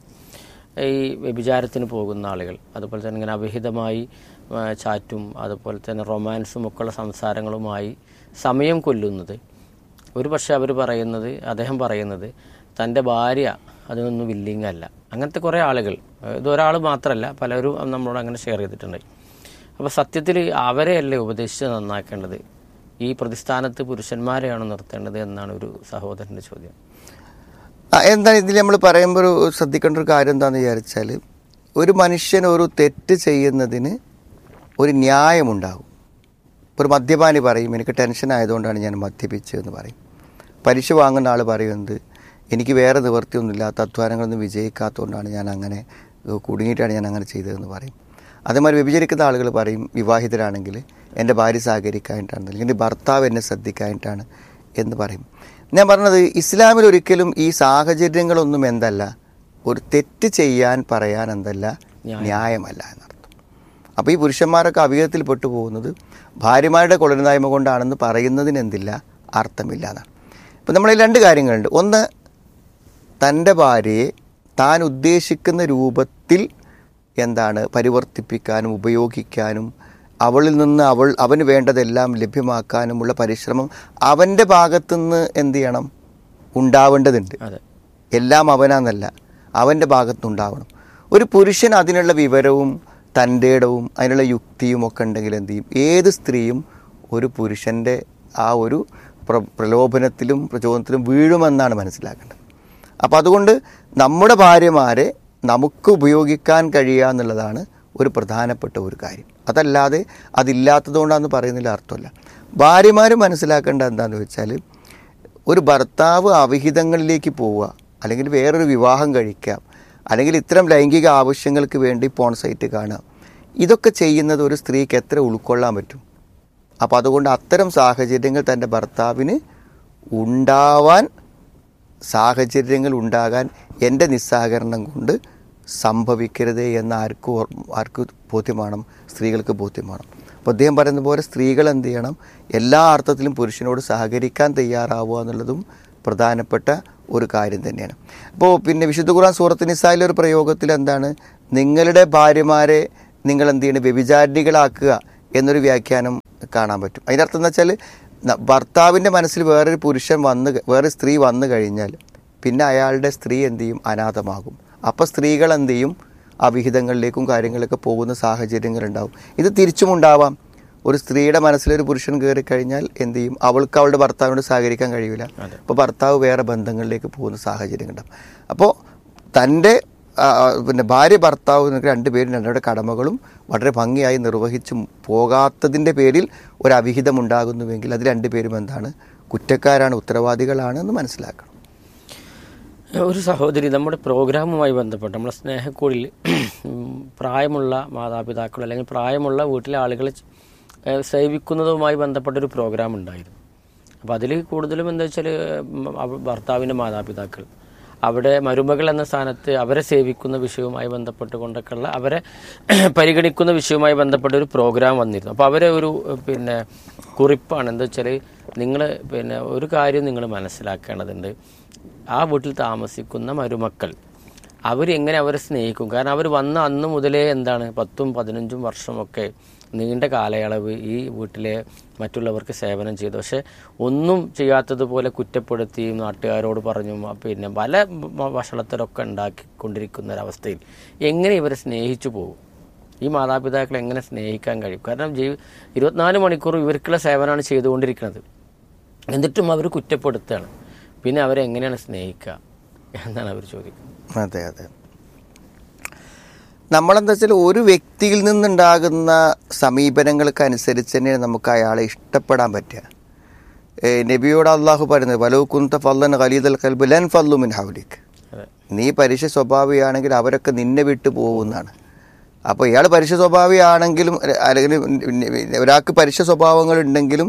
ഈ വ്യഭിചാരത്തിന് പോകുന്ന ആളുകൾ അതുപോലെ തന്നെ ഇങ്ങനെ അവിഹിതമായി ആ, ചാറ്റും അതുപോലെ തന്നെ റൊമാൻസും ഒക്കെയുള്ള സംസാരങ്ങളുമായി സമയം കൊല്ലുന്നത് ഒരു പക്ഷേ അവർ പറയുന്നത് അദ്ദേഹം പറയുന്നത് തൻ്റെ ഭാര്യ അതിനൊന്നും വില്ലിങ് അല്ല അങ്ങനത്തെ കുറേ ആളുകൾ ഏഹ് ഇതൊരാൾ മാത്രമല്ല പലരും നമ്മളോട് അങ്ങനെ ഷെയർ ചെയ്തിട്ടുണ്ട് അപ്പോൾ സത്യത്തിൽ അവരെയല്ലേ ഉപദേശിച്ച് നന്നാക്കേണ്ടത് ഈ പ്രതിസ്ഥാനത്ത് പുരുഷന്മാരെയാണ് നിർത്തേണ്ടത് എന്നാണ് ഒരു സഹോദരൻ്റെ ചോദ്യം ആ, എന്താണ് ഇതിൽ നമ്മൾ പറയുമ്പോൾ ഒരു ശ്രദ്ധിക്കേണ്ട ഒരു കാര്യം എന്താണെന്ന് വിചാരിച്ചാൽ ഒരു മനുഷ്യൻ ഒരു തെറ്റ് ചെയ്യുന്നതിന് ഒരു ന്യായമുണ്ടാകും ഇപ്പോൾ ഒരു മദ്യപാനി പറയും എനിക്ക് ടെൻഷൻ ആയതുകൊണ്ടാണ് ഞാൻ മദ്യപിച്ചതെന്ന് പറയും പലിശ വാങ്ങുന്ന ആൾ പറയുന്നത് എനിക്ക് വേറെ നിവൃത്തിയൊന്നുമില്ലാത്ത അധ്വാനങ്ങളൊന്നും വിജയിക്കാത്തതുകൊണ്ടാണ് ഞാൻ അങ്ങനെ ഏഹ്, കുടുങ്ങിയിട്ടാണ് ഞാൻ അങ്ങനെ ചെയ്തതെന്ന് പറയും അതേമാതിരി വ്യഭിചരിക്കുന്ന ആളുകൾ പറയും വിവാഹിതരാണെങ്കിൽ എൻ്റെ ഭാര്യ സഹകരിക്കാനായിട്ടാണ് അല്ലെങ്കിൽ ഭർത്താവ് എന്നെ ശ്രദ്ധിക്കാനായിട്ടാണ് എന്ന് പറയും ഞാൻ പറഞ്ഞത് ഇസ്ലാമിൽ ഒരിക്കലും ഈ സാഹചര്യങ്ങളൊന്നും എന്തല്ല ഒരു തെറ്റ് ചെയ്യാൻ പറയാൻ എന്തല്ല ന്യായമല്ല എന്നർത്ഥം അപ്പോൾ ഈ പുരുഷന്മാരൊക്കെ അവിഹിതത്തിൽ പെട്ടു പോകുന്നത് ഭാര്യമാരുടെ കൊളരുന്നായ്മ കൊണ്ടാണെന്ന് പറയുന്നതിന് എന്തില്ല അർത്ഥമില്ല എന്നാണ് ഇപ്പം നമ്മളതിൽ രണ്ട് കാര്യങ്ങളുണ്ട് ഒന്ന് തൻ്റെ ഭാര്യയെ താൻ ഉദ്ദേശിക്കുന്ന രൂപത്തിൽ എന്താണ് പരിവർത്തിപ്പിക്കാനും ഉപയോഗിക്കാനും അവളിൽ നിന്ന് അവൾ അവന് വേണ്ടതെല്ലാം ലഭ്യമാക്കാനുമുള്ള പരിശ്രമം അവൻ്റെ ഭാഗത്തുനിന്ന് എന്ത് ചെയ്യണം ഉണ്ടാവേണ്ടതുണ്ട് അതെ എല്ലാം അവനാന്നല്ല അവൻ്റെ ഭാഗത്തുനിന്നുണ്ടാവണം ഒരു പുരുഷൻ അതിനുള്ള വിവരവും തൻ്റെ ഇടവും അതിനുള്ള യുക്തിയും ഒക്കെ ഉണ്ടെങ്കിൽ എന്ത് ചെയ്യും ഏത് സ്ത്രീയും ഒരു പുരുഷൻ്റെ ആ ഒരു പ്ര പ്രലോഭനത്തിലും പ്രചോദനത്തിലും വീഴുമെന്നാണ് മനസ്സിലാക്കേണ്ടത് അപ്പോൾ അതുകൊണ്ട് നമ്മുടെ ഭാര്യമാരെ നമുക്ക് ഉപയോഗിക്കാൻ കഴിയുക എന്നുള്ളതാണ് ഒരു പ്രധാനപ്പെട്ട ഒരു കാര്യം അതല്ലാതെ അതില്ലാത്തതുകൊണ്ടാണെന്ന് പറയുന്നതിൽ അർത്ഥമല്ല ഭാര്യമാർ മനസ്സിലാക്കേണ്ടത് എന്താണെന്ന് വെച്ചാൽ ഒരു ഭർത്താവ് അവിഹിതങ്ങളിലേക്ക് പോവുക അല്ലെങ്കിൽ വേറൊരു വിവാഹം കഴിക്കാം അല്ലെങ്കിൽ ഇത്തരം ലൈംഗിക ആവശ്യങ്ങൾക്ക് വേണ്ടി പോൺ സൈറ്റ് കാണുക ഇതൊക്കെ ചെയ്യുന്നത് ഒരു സ്ത്രീക്ക് എത്ര ഉൾക്കൊള്ളാൻ പറ്റും അപ്പോൾ അതുകൊണ്ട് അത്തരം സാഹചര്യങ്ങൾ തൻ്റെ ഭർത്താവിന് ഉണ്ടാവാൻ സാഹചര്യങ്ങൾ ഉണ്ടാകാൻ എൻ്റെ നിസ്സഹകരണം കൊണ്ട് സംഭവിക്കരുത് എന്ന് ആർക്ക് ഓർ- ആർക്ക് ബോധ്യമാണ് സ്ത്രീകൾക്ക് ബോധ്യമാണ് അപ്പോൾ അദ്ദേഹം പറയുന്ന പോലെ സ്ത്രീകൾ എന്ത് ചെയ്യണം എല്ലാ അർത്ഥത്തിലും പുരുഷനോട് സഹകരിക്കാൻ തയ്യാറാവുക എന്നുള്ളതും പ്രധാനപ്പെട്ട ഒരു കാര്യം തന്നെയാണ് അപ്പോൾ പിന്നെ വിശുദ്ധ ഖുർആൻ സൂറത്ത് നിസായിലെ ഒരു പ്രയോഗത്തിൽ എന്താണ് നിങ്ങളുടെ ഭാര്യമാരെ നിങ്ങൾ എന്ത് ചെയ്യണം വ്യഭിചാരികളാക്കുക എന്നൊരു വ്യാഖ്യാനം കാണാൻ പറ്റും അതിൻ്റെ അർത്ഥം എന്ന് വെച്ചാൽ ന- ഭർത്താവിൻ്റെ മനസ്സിൽ വേറൊരു പുരുഷൻ വന്ന് ക- വേറെ സ്ത്രീ വന്നു കഴിഞ്ഞാൽ പിന്നെ അയാളുടെ സ്ത്രീ എന്ത് ചെയ്യും അനാഥമാകും അപ്പോൾ സ്ത്രീകൾ എന്ത് ചെയ്യും അവിഹിതങ്ങളിലേക്കും കാര്യങ്ങളിലൊക്കെ പോകുന്ന സാഹചര്യങ്ങളുണ്ടാവും ഇത് തിരിച്ചും ഉണ്ടാവാം ഒരു സ്ത്രീയുടെ മനസ്സിലൊരു പുരുഷൻ കയറി കഴിഞ്ഞാൽ എന്ത് ചെയ്യും അവൾക്ക് അവളുടെ ഭർത്താവിനോട് സഹകരിക്കാൻ കഴിയില്ല അപ്പോൾ ഭർത്താവ് വേറെ ബന്ധങ്ങളിലേക്ക് പോകുന്ന സാഹചര്യങ്ങളുണ്ടാവും അപ്പോൾ തൻ്റെ ആ, ആ, പിന്നെ ഭാര്യ ഭർത്താവ് എന്നൊക്കെ രണ്ടുപേരും രണ്ടുപേരുടെ കടമകളും വളരെ ഭംഗിയായി നിർവഹിച്ചു പോകാത്തതിൻ്റെ പേരിൽ ഒരു അവിഹിതം ഉണ്ടാകുന്നുവെങ്കിൽ അത് രണ്ടുപേരും എന്താണ് കുറ്റക്കാരാണ് ഉത്തരവാദികളാണ് എന്ന് മനസ്സിലാക്കണം ഒരു സഹോദരി നമ്മുടെ പ്രോഗ്രാമുമായി ബന്ധപ്പെട്ട് നമ്മളെ സ്നേഹക്കൂടിൽ ഉം, പ്രായമുള്ള മാതാപിതാക്കൾ അല്ലെങ്കിൽ പ്രായമുള്ള വീട്ടിലെ ആളുകളെ ഏഹ്, സേവിക്കുന്നതുമായി ബന്ധപ്പെട്ടൊരു പ്രോഗ്രാം ഉണ്ടായിരുന്നു അപ്പോൾ അതിൽ കൂടുതലും എന്താ വെച്ചാൽ ഭർത്താവിൻ്റെ മാതാപിതാക്കൾ അവിടെ മരുമകൾ എന്ന സ്ഥാനത്ത് അവരെ സേവിക്കുന്ന വിഷയവുമായി ബന്ധപ്പെട്ടുകൊണ്ടൊക്കെയുള്ള അവരെ പരിഗണിക്കുന്ന വിഷയവുമായി ബന്ധപ്പെട്ട ഒരു പ്രോഗ്രാം വന്നിരുന്നു അപ്പോൾ അവരെ ഒരു ഏഹ്, പിന്നെ കുറിപ്പാണ് എന്താ വെച്ചാൽ നിങ്ങൾ പിന്നെ ഒരു കാര്യം നിങ്ങൾ മനസ്സിലാക്കേണ്ടതുണ്ട് ആ വീട്ടിൽ താമസിക്കുന്ന മരുമക്കൾ അവരെങ്ങനെ അവരെ സ്നേഹിക്കും കാരണം അവർ വന്ന അന്ന് മുതലേ എന്താണ് പത്തും പതിനഞ്ചും വർഷമൊക്കെ നീണ്ട കാലയളവ് ഈ വീട്ടിലെ മറ്റുള്ളവർക്ക് സേവനം ചെയ്തു പക്ഷെ ഒന്നും ചെയ്യാത്തതുപോലെ കുറ്റപ്പെടുത്തിയും നാട്ടുകാരോട് പറഞ്ഞും ആ പിന്നെ പല വ- വഷളത്തരൊക്കെ ഉണ്ടാക്കിക്കൊണ്ടിരിക്കുന്ന ഒരവസ്ഥയിൽ എങ്ങനെ ഇവരെ സ്നേഹിച്ചു പോകും ഈ മാതാപിതാക്കളെ എങ്ങനെ സ്നേഹിക്കാൻ കഴിയും കാരണം ജീവി ഇരുപത്തിനാല് മണിക്കൂർ ഇവർക്കുള്ള സേവനമാണ് ചെയ്തുകൊണ്ടിരിക്കുന്നത് എന്നിട്ടും അവർ കുറ്റപ്പെടുത്തുകയാണ് പിന്നെ അവരെ എങ്ങനെയാണ് സ്നേഹിക്കുക എന്നാണ് അവർ ചോദിക്കുന്നത് അതെ അതെ നമ്മളെന്താ വെച്ചാൽ ഒരു വ്യക്തിയിൽ നിന്നുണ്ടാകുന്ന സമീപനങ്ങൾക്ക് അനുസരിച്ച് തന്നെ നമുക്ക് അയാളെ ഇഷ്ടപ്പെടാൻ പറ്റുക ഏ, നബിയോട് അള്ളാഹു പറയുന്നത് വലോ കുന്ത ഫല്ലൻ ഖലീദൽ കൽബ് ലൻ ഫല്ലു മിൻ ഹൗലിക് അതെ നീ പരുഷ സ്വഭാവിയാണെങ്കിൽ അവരൊക്കെ നിന്നെ വിട്ടു പോകുന്നതാണ് അപ്പോൾ ഇയാൾ പരുഷ സ്വഭാവിയാണെങ്കിലും അല്ല- അല്ലെങ്കിൽ ഒരാൾക്ക് പരുഷ സ്വഭാവങ്ങൾ ഉണ്ടെങ്കിലും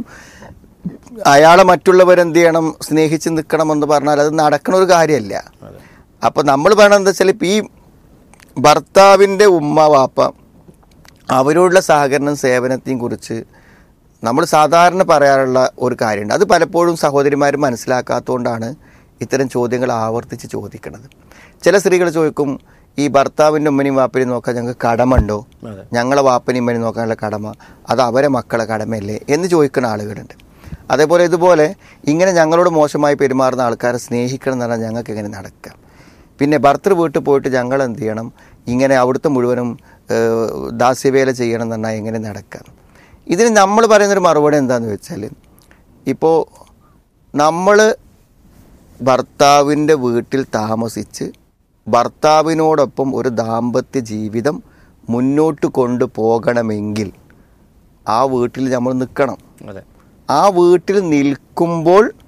അയാളെ മറ്റുള്ളവരെന്ത് ചെയ്യണം സ്നേഹിച്ച് നിൽക്കണമെന്ന് പറഞ്ഞാൽ അത് നടക്കണ ഒരു കാര്യമല്ല അപ്പോൾ നമ്മൾ പറയണത് എന്താ വെച്ചാൽ ഇപ്പം ഈ ഭർത്താവിൻ്റെ ഉമ്മ വാപ്പ അവരോടുള്ള സഹകരണം സേവനത്തെയും കുറിച്ച് നമ്മൾ സാധാരണ പറയാറുള്ള ഒരു കാര്യമുണ്ട് അത് പലപ്പോഴും സഹോദരിമാർ മനസ്സിലാക്കാത്തതുകൊണ്ടാണ് ഇത്തരം ചോദ്യങ്ങൾ ആവർത്തിച്ച് ചോദിക്കുന്നത് ചില സ്ത്രീകൾ ചോദിക്കും ഈ ഭർത്താവിൻ്റെ ഉമ്മനെയും വാപ്പനെയും നോക്കാൻ ഞങ്ങൾക്ക് കടമുണ്ടോ അതെ. ഞങ്ങളെ വാപ്പനെയും ഉമ്മനെയും നോക്കാനുള്ള കടമ അത് അവരെ മക്കളെ കടമയല്ലേ എന്ന് ചോദിക്കുന്ന ആളുകളുണ്ട് അതേപോലെ ഇതുപോലെ ഇങ്ങനെ ഞങ്ങളോട് മോശമായി പെരുമാറുന്ന ആൾക്കാരെ സ്നേഹിക്കണം എന്ന് പറഞ്ഞാൽ ഞങ്ങൾക്ക് എങ്ങനെ നടക്കാം പിന്നെ ഭർത്തൃ വീട്ടിൽ പോയിട്ട് ഞങ്ങൾ എന്ത് ചെയ്യണം ഇങ്ങനെ അവിടുത്തെ മുഴുവനും ഏഹ്, ദാസ്യവേല ചെയ്യണം എന്ന് പറഞ്ഞാൽ എങ്ങനെ നടക്കാം ഇതിന് നമ്മൾ പറയുന്നൊരു മറുപടി എന്താണെന്ന് വെച്ചാൽ ഇപ്പോൾ നമ്മൾ ഭർത്താവിൻ്റെ വീട്ടിൽ താമസിച്ച് ഭർത്താവിനോടൊപ്പം ഒരു ദാമ്പത്യ ജീവിതം മുന്നോട്ട് കൊണ്ടുപോകണമെങ്കിൽ ആ വീട്ടിൽ നമ്മൾ നിൽക്കണം അതെ ആ വീട്ടിൽ നിൽക്കുമ്പോൾ